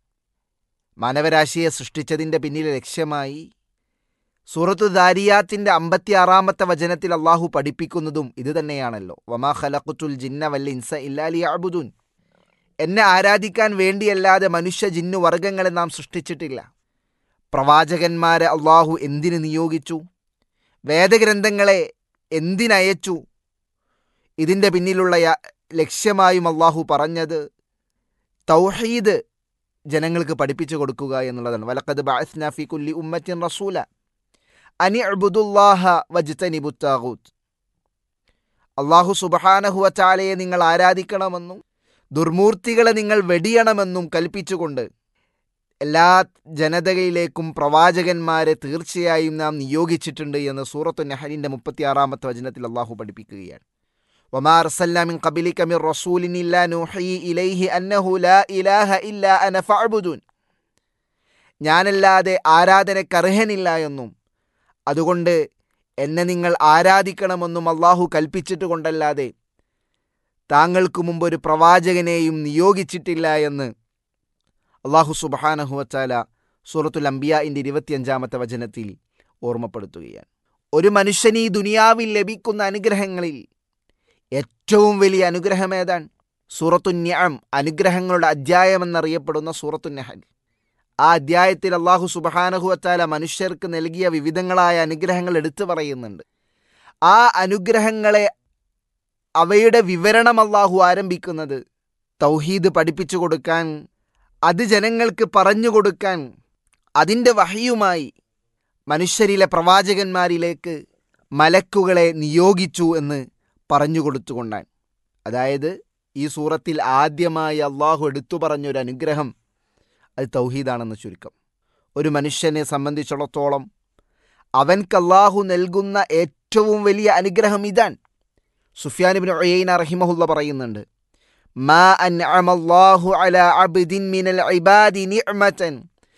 മാനവരാശിയെ സൃഷ്ടിച്ചതിൻ്റെ പിന്നിലെ ലക്ഷ്യമായി സൂറത്തു ദാരിയാത്തിൻ്റെ അമ്പത്തിയാറാമത്തെ വചനത്തിൽ അള്ളാഹു പഠിപ്പിക്കുന്നതും ഇത് തന്നെയാണല്ലോ വമാ ഖലഖുത്തുൽ ജിന്ന വൽ ഇൻസ ഇല്ലാലി അബുദുൻ എന്നെ ആരാധിക്കാൻ വേണ്ടിയല്ലാതെ മനുഷ്യ ജിന്നു വർഗങ്ങളെ നാം സൃഷ്ടിച്ചിട്ടില്ല പ്രവാചകന്മാരെ അള്ളാഹു എന്തിന് നിയോഗിച്ചു വേദഗ്രന്ഥങ്ങളെ എന്തിനയച്ചു ഇതിൻ്റെ പിന്നിലുള്ള യ- ലക്ഷ്യമായും അള്ളാഹു പറഞ്ഞത് തൗഹീദ് ജനങ്ങൾക്ക് പഠിപ്പിച്ചു കൊടുക്കുക എന്നുള്ളതാണ് വലക്കത് ബഅസ്ന ഫി കുല്ലി ഉമ്മത്തിൻ റസൂല അനി അബുദുല്ലാഹ വജ്തനിബുത്താകൂത്ത് അള്ളാഹു സുബഹാനഹുവ ചാലയെ നിങ്ങൾ ആരാധിക്കണമെന്നും ദുർമൂർത്തികളെ നിങ്ങൾ വെടിയണമെന്നും കൽപ്പിച്ചുകൊണ്ട് എല്ലാ ജനതകളിലേക്കും പ്രവാചകന്മാരെ തീർച്ചയായും നാം നിയോഗിച്ചിട്ടുണ്ട് എന്ന് സൂറത്തു നെഹലിൻ്റെ മുപ്പത്തിയാറാമത്തെ വചനത്തിൽ അള്ളാഹു പഠിപ്പിക്കുകയാണ് وما أرسلنا من قبلك من رسول إلا نوحي إليه أنه لا إله إلا أنا فاعبدون ഞാനല്ലാതെ ആരാധനക്കർഹനില്ല എന്നും അതുകൊണ്ട് എന്നെ നിങ്ങൾ ആരാധിക്കണമെന്നും അള്ളാഹു കൽപ്പിച്ചിട്ട് കൊണ്ടല്ലാതെ താങ്കൾക്ക് മുമ്പ് ഒരു പ്രവാചകനെയും നിയോഗിച്ചിട്ടില്ല എന്ന് അള്ളാഹു സുബഹാനഹുവച്ചാല സൂറത്തുൽ അംബിയാഇൻ്റെ ഇരുപത്തിയഞ്ചാമത്തെ വചനത്തിൽ ഓർമ്മപ്പെടുത്തുകയാണ് ഒരു മനുഷ്യന് ഈ ദുനിയാവിൽ ലഭിക്കുന്ന അനുഗ്രഹങ്ങളിൽ ഏറ്റവും വലിയ അനുഗ്രഹം ഏതാണ് സൂറത്തു ന്യാം അനുഗ്രഹങ്ങളുടെ അധ്യായം എന്നറിയപ്പെടുന്ന സൂറത്തു നെഹൽ ആ അധ്യായത്തിൽ അള്ളാഹു സുബഹാനഹുവത്താല മനുഷ്യർക്ക് നൽകിയ വിവിധങ്ങളായ അനുഗ്രഹങ്ങൾ എടുത്തു പറയുന്നുണ്ട് ആ അനുഗ്രഹങ്ങളെ അവയുടെ വിവരണം അള്ളാഹു ആരംഭിക്കുന്നത് തൗഹീദ് പഠിപ്പിച്ചു കൊടുക്കാൻ അത് ജനങ്ങൾക്ക് പറഞ്ഞു കൊടുക്കാൻ അതിൻ്റെ വഹിയുമായി മനുഷ്യരിലെ പ്രവാചകന്മാരിലേക്ക് മലക്കുകളെ നിയോഗിച്ചു എന്ന് പറഞ്ഞു കൊടുത്തുകൊണ്ടാണ് അതായത് ഈ സൂറത്തിൽ ആദ്യമായി അള്ളാഹു എടുത്തു പറഞ്ഞൊരു അനുഗ്രഹം അത് തൗഹീദാണെന്ന് ചുരുക്കം ഒരു മനുഷ്യനെ സംബന്ധിച്ചിടത്തോളം അവൻക്ക് അള്ളാഹു നൽകുന്ന ഏറ്റവും വലിയ അനുഗ്രഹം ഇതാണ് സുഫിയാനിബിൻ ഒയ്യന റഹിമഹുല്ല പറയുന്നുണ്ട് മാ അൻഅമല്ലാഹു അലാ അബ്ദിൻ മിനൽ ഇബാദി നിഅമതൻ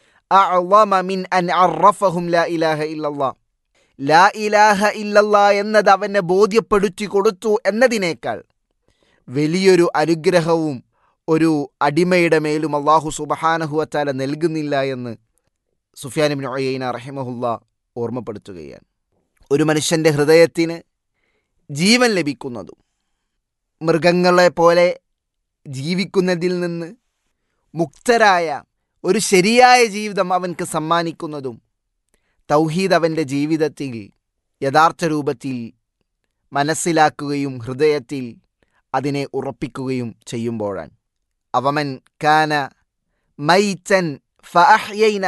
അഅളമ മിൻ അൻ അറഫഹും ലാ ഇലാഹ ഇല്ലല്ലാഹ് ലാ ഇലാഹ ഇല്ലല്ലാ എന്നത് അവനെ ബോധ്യപ്പെടുത്തി കൊടുത്തു എന്നതിനേക്കാൾ വലിയൊരു അനുഗ്രഹവും ഒരു അടിമയുടെ മേലും അള്ളാഹു സുബഹാനഹുവച്ചാല നൽകുന്നില്ല എന്ന് സുഫിയാനിബിൻ ഒയ്യന റഹിമഹുല്ല ഓർമ്മപ്പെടുത്തുകയാണ് ഒരു മനുഷ്യൻ്റെ ഹൃദയത്തിന് ജീവൻ ലഭിക്കുന്നതും മൃഗങ്ങളെ പോലെ ജീവിക്കുന്നതിൽ നിന്ന് മുക്തരായ ഒരു ശരിയായ ജീവിതം അവൻക്ക് സമ്മാനിക്കുന്നതും തൗഹീദ് അവൻ്റെ ജീവിതത്തിൽ യഥാർത്ഥ രൂപത്തിൽ മനസ്സിലാക്കുകയും ഹൃദയത്തിൽ അതിനെ ഉറപ്പിക്കുകയും ചെയ്യുമ്പോഴാണ് അവമൻ കാന മൈച്ചൻ ഫഅഹ്യൈന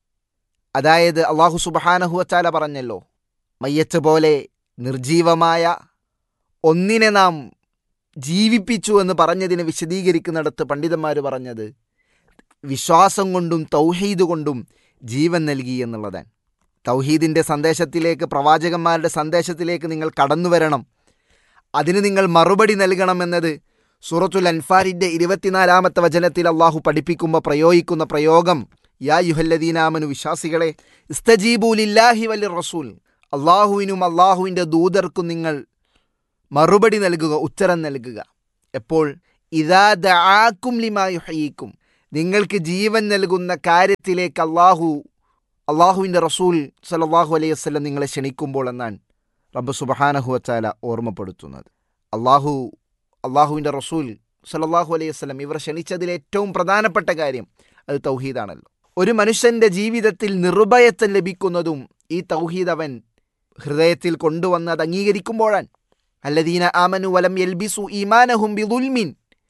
അതായത് അള്ളാഹു സുബഹാനഹുവച്ചാല പറഞ്ഞല്ലോ മയ്യത്ത് പോലെ നിർജീവമായ ഒന്നിനെ നാം ജീവിപ്പിച്ചു എന്ന് പറഞ്ഞതിനെ വിശദീകരിക്കുന്നിടത്ത് പണ്ഡിതന്മാർ പറഞ്ഞത് വിശ്വാസം കൊണ്ടും തൗഹീദ് കൊണ്ടും ജീവൻ നൽകി എന്നുള്ളതാണ് തൗഹീദിൻ്റെ സന്ദേശത്തിലേക്ക് പ്രവാചകന്മാരുടെ സന്ദേശത്തിലേക്ക് നിങ്ങൾ കടന്നു വരണം അതിന് നിങ്ങൾ മറുപടി നൽകണമെന്നത് സൂറത്തുൽ അൻഫാരിൻ്റെ ഇരുപത്തിനാലാമത്തെ വചനത്തിൽ അള്ളാഹു പഠിപ്പിക്കുമ്പോൾ പ്രയോഗിക്കുന്ന പ്രയോഗം യാ യുഹല്ലദീനാമനു വിശ്വാസികളെ ഇസ്തജീബുലില്ലാഹി വലി റസൂൽ അള്ളാഹുവിനും അള്ളാഹുവിൻ്റെ ദൂതർക്കും നിങ്ങൾ മറുപടി നൽകുക ഉത്തരം നൽകുക എപ്പോൾ ഇതാ ദാക്കും ലിമായുഹയിക്കും നിങ്ങൾക്ക് ജീവൻ നൽകുന്ന കാര്യത്തിലേക്ക് അള്ളാഹു അള്ളാഹുവിൻ്റെ റസൂൽ സലല്ലാഹു അലൈഹി വസ്ലം നിങ്ങളെ ക്ഷണിക്കുമ്പോൾ എന്നാണ് റബ്ബ് സുബഹാനഹുവച്ചാല ഓർമ്മപ്പെടുത്തുന്നത് അള്ളാഹു അള്ളാഹുവിൻ്റെ റസൂൽ സലല്ലാഹു അലൈഹി വസ്ലം ഇവർ ക്ഷണിച്ചതിൽ ഏറ്റവും പ്രധാനപ്പെട്ട കാര്യം അത് തൗഹീദാണല്ലോ ഒരു മനുഷ്യൻ്റെ ജീവിതത്തിൽ നിർഭയത്വം ലഭിക്കുന്നതും ഈ തൗഹീദ് അവൻ ഹൃദയത്തിൽ കൊണ്ടുവന്ന് അത് അംഗീകരിക്കുമ്പോഴാണ് അല്ലദീന ആമനു വലം യൽബിസു ഈമാനഹും ബിദുൽമിൻ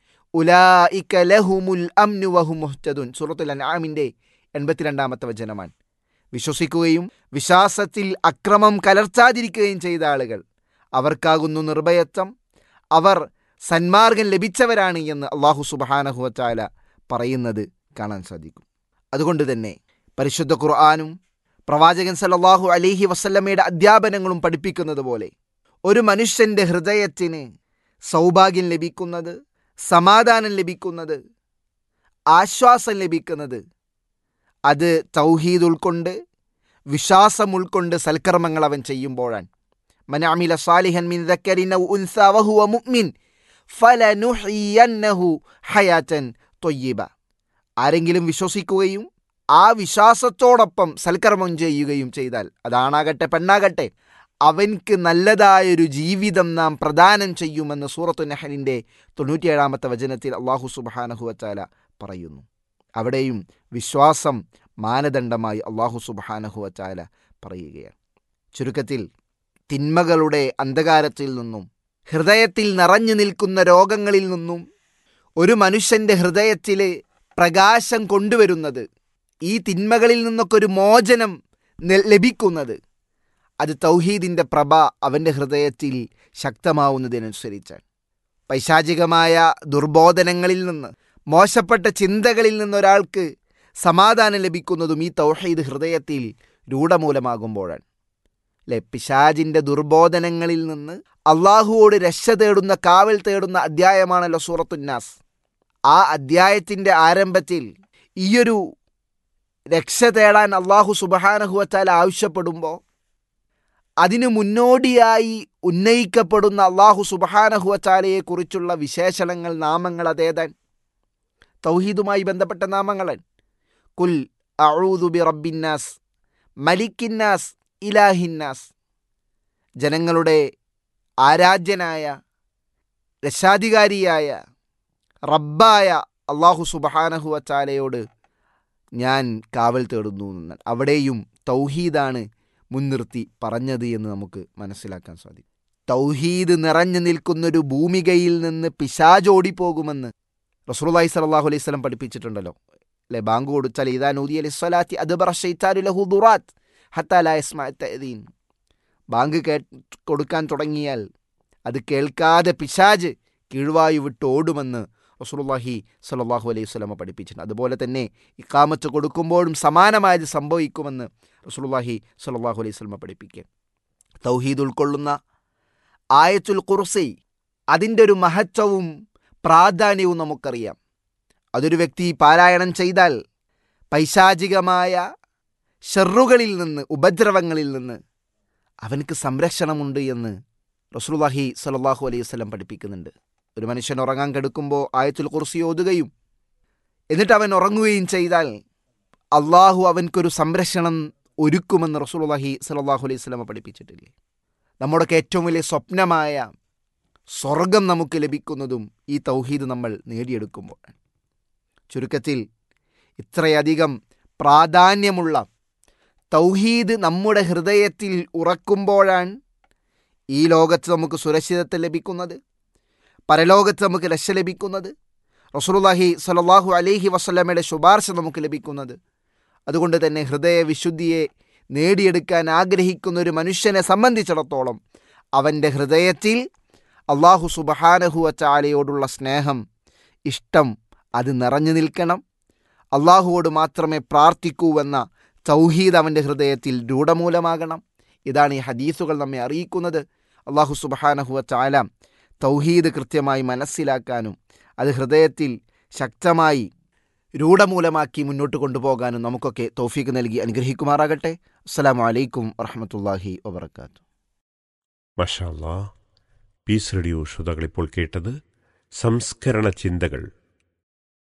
ഉലായിക ലഹുമുൽ അംനു വഹും മുഹ്തദുൻ സൂറത്തുൽ അൻആമിൻ്റെ എൺപത്തിരണ്ടാമത്തെ വചനമാണ് വിശ്വസിക്കുകയും വിശ്വാസത്തിൽ അക്രമം കലർച്ചാതിരിക്കുകയും ചെയ്ത ആളുകൾ അവർക്കാകുന്നു നിർഭയത്വം അവർ സന്മാർഗം ലഭിച്ചവരാണ് എന്ന് അള്ളാഹു സുബഹാനഹുവച്ചാല പറയുന്നത് കാണാൻ സാധിക്കും അതുകൊണ്ട് തന്നെ പരിശുദ്ധ ഖുർആാനും പ്രവാചകൻ സല്ലല്ലാഹു അലിഹി വസല്ലമ്മയുടെ അധ്യാപനങ്ങളും പഠിപ്പിക്കുന്നത് പോലെ ഒരു മനുഷ്യൻ്റെ ഹൃദയത്തിന് സൗഭാഗ്യം ലഭിക്കുന്നത് സമാധാനം ലഭിക്കുന്നത് ആശ്വാസം ലഭിക്കുന്നത് അത് തൗഹീദ് ഉൾക്കൊണ്ട് വിശ്വാസം ഉൾക്കൊണ്ട് സൽക്കർമ്മങ്ങൾ അവൻ ചെയ്യുമ്പോഴാണ് മനാമില സാലിഹൻ മിൻ ദക്കരിന ഉൻസ വഹുവ മുഅ്മിൻ ഫലനുഹിയന്നഹു ഹയാത്തൻ തൊയ്യബ ആരെങ്കിലും വിശ്വസിക്കുകയും ആ വിശ്വാസത്തോടൊപ്പം സൽക്കർമ്മം ചെയ്യുകയും ചെയ്താൽ അതാണാകട്ടെ പെണ്ണാകട്ടെ അവൻക്ക് നല്ലതായൊരു ജീവിതം നാം പ്രദാനം ചെയ്യുമെന്ന് സൂറത്തു നെഹലിൻ്റെ തൊണ്ണൂറ്റിയേഴാമത്തെ വചനത്തിൽ അള്ളാഹു സുബാനഹു വച്ചാല പറയുന്നു അവിടെയും വിശ്വാസം മാനദണ്ഡമായി അള്ളാഹു സുബാനഹു വച്ചാല പറയുകയാണ് ചുരുക്കത്തിൽ തിന്മകളുടെ അന്ധകാരത്തിൽ നിന്നും ഹൃദയത്തിൽ നിറഞ്ഞു നിൽക്കുന്ന രോഗങ്ങളിൽ നിന്നും ഒരു മനുഷ്യൻ്റെ ഹൃദയത്തിൽ പ്രകാശം കൊണ്ടുവരുന്നത് ഈ തിന്മകളിൽ നിന്നൊക്കെ ഒരു മോചനം ലഭിക്കുന്നത് അത് തൗഹീദിൻ്റെ പ്രഭ അവൻ്റെ ഹൃദയത്തിൽ ശക്തമാവുന്നതിനനുസരിച്ചാണ് പൈശാചികമായ ദുർബോധനങ്ങളിൽ നിന്ന് മോശപ്പെട്ട ചിന്തകളിൽ നിന്ന് ഒരാൾക്ക് സമാധാനം ലഭിക്കുന്നതും ഈ തൗഹീദ് ഹൃദയത്തിൽ രൂഢമൂലമാകുമ്പോഴാണ് അല്ലെ പിശാജിൻ്റെ ദുർബോധനങ്ങളിൽ നിന്ന് അള്ളാഹുവോട് രക്ഷ തേടുന്ന കാവൽ തേടുന്ന അധ്യായമാണല്ലോ സൂറത്തുന്നാസ് ആ അധ്യായത്തിൻ്റെ ആരംഭത്തിൽ ഈയൊരു രക്ഷ തേടാൻ അള്ളാഹു സുബഹാനഹുവത്താൽ ആവശ്യപ്പെടുമ്പോൾ അതിനു മുന്നോടിയായി ഉന്നയിക്കപ്പെടുന്ന അള്ളാഹു സുബഹാനഹുവച്ചാലയെക്കുറിച്ചുള്ള വിശേഷണങ്ങൾ നാമങ്ങൾ അതേതാൻ തൗഹീദുമായി ബന്ധപ്പെട്ട നാമങ്ങളാണ് കുൽ അഊദു ബി റബ്ബിന്നാസ് മലിക്കിന്നാസ് ഇലാഹിന്നാസ് ജനങ്ങളുടെ ആരാധ്യനായ രക്ഷാധികാരിയായ റബ്ബായ അള്ളാഹു സുബഹാനഹുവച്ചാലയോട് ഞാൻ കാവൽ തേടുന്നു എന്ന് അവിടെയും തൗഹീദാണ് മുൻനിർത്തി പറഞ്ഞത് എന്ന് നമുക്ക് മനസ്സിലാക്കാൻ സാധിക്കും തൗഹീദ് നിറഞ്ഞു നിൽക്കുന്നൊരു ഭൂമികയിൽ നിന്ന് പിശാചോടിപ്പോകുമെന്ന് റസൂലുള്ളാഹി സ്വല്ലല്ലാഹു അലൈഹി വസല്ലം പഠിപ്പിച്ചിട്ടുണ്ടല്ലോ അല്ലെ ബാങ്ക് കൊടുത്താൽ ഇതാ നൂതി അലി സ്വലാത്തി അദ്ബറ ഷൈത്താനു ലഹു ദുറാത്ത് ഹത്താ ലാ യസ്മഅ തഅദീൻ ബാങ്ക് കേ കൊടുക്കാൻ തുടങ്ങിയാൽ അത് കേൾക്കാതെ പിശാജ് കീഴ്വായു വിട്ട് ഓടുമെന്ന് റസൂലുള്ളാഹി സ്വല്ലല്ലാഹു അലൈഹി വസല്ലമ പഠിപ്പിച്ചിട്ടുണ്ട് അതുപോലെ തന്നെ ഇക്കാമത്ത് കൊടുക്കുമ്പോഴും സമാനമായത് സംഭവിക്കുമെന്ന് റസൂലുള്ളാഹി സ്വല്ലല്ലാഹു അലൈഹി വസല്ലമ പഠിപ്പിക്കുക തൗഹീദ് ഉൾക്കൊള്ളുന്ന ആയത്തുൽ കുർസി അതിൻ്റെ ഒരു മഹത്വവും പ്രാധാന്യവും നമുക്കറിയാം അതൊരു വ്യക്തി പാരായണം ചെയ്താൽ പൈശാചികമായ ഷെറുകളിൽ നിന്ന് ഉപദ്രവങ്ങളിൽ നിന്ന് അവനക്ക് സംരക്ഷണമുണ്ട് എന്ന് റസൂലുള്ളാഹി സ്വല്ലല്ലാഹു അലൈഹി വസല്ലം പഠിപ്പിക്കുന്നുണ്ട് ഒരു മനുഷ്യൻ ഉറങ്ങാൻ കിടക്കുമ്പോൾ ആയത്തുൽ കുർസി ഓതുകയും എന്നിട്ട് അവൻ ഉറങ്ങുകയും ചെയ്താൽ അള്ളാഹു അവൻക്കൊരു സംരക്ഷണം ഒരുക്കുമെന്ന് റസൂലുള്ളാഹി സ്വല്ലല്ലാഹു അലൈഹി വസല്ലം പഠിപ്പിച്ചിട്ടില്ലേ നമ്മുടെയൊക്കെ ഏറ്റവും വലിയ സ്വപ്നമായ സ്വർഗം നമുക്ക് ലഭിക്കുന്നതും ഈ തൗഹീദ് നമ്മൾ നേടിയെടുക്കുമ്പോഴാണ് ചുരുക്കത്തിൽ ഇത്രയധികം പ്രാധാന്യമുള്ള തൗഹീദ് നമ്മുടെ ഹൃദയത്തിൽ ഉറക്കുമ്പോഴാണ് ഈ ലോകത്ത് നമുക്ക് സുരക്ഷിതത്വം ലഭിക്കുന്നത് പരലോകത്ത് നമുക്ക് രക്ഷ ലഭിക്കുന്നത് റസൂലുള്ളാഹി സ്വല്ലല്ലാഹു അലൈഹി വസല്ലമയുടെ ശുപാർശ നമുക്ക് ലഭിക്കുന്നത് അതുകൊണ്ട് തന്നെ ഹൃദയ വിശുദ്ധിയെ നേടിയെടുക്കാൻ ആഗ്രഹിക്കുന്ന ഒരു മനുഷ്യനെ സംബന്ധിച്ചിടത്തോളം അവൻ്റെ ഹൃദയത്തിൽ അള്ളാഹു സുബഹാനഹുവ ചാലയോടുള്ള സ്നേഹം ഇഷ്ടം അത് നിറഞ്ഞു നിൽക്കണം അള്ളാഹുവോട് മാത്രമേ പ്രാർത്ഥിക്കൂവെന്ന തൗഹീദ് അവൻ്റെ ഹൃദയത്തിൽ രൂഢമൂലമാകണം ഇതാണ് ഈ ഹദീസുകൾ നമ്മെ അറിയിക്കുന്നത് അള്ളാഹു സുബഹാനഹുവ ചാല തൗഹീദ് കൃത്യമായി മനസ്സിലാക്കാനും അത് ഹൃദയത്തിൽ ശക്തമായി രൂഢമൂലമാക്കി മുന്നോട്ട് കൊണ്ടുപോകാനും നമുക്കൊക്കെ തൗഫീക്ക് നൽകി അനുഗ്രഹിക്കുമാറാകട്ടെ അസ്സാം വലൈക്കും വറഹമത്തല്ലാഹി വബർക്കാത്തു മഷാല്ലാ പീസ് റേഡിയോ ശ്രോതാക്കളിപ്പോൾ കേട്ടത് സംസ്കരണ ചിന്തകൾ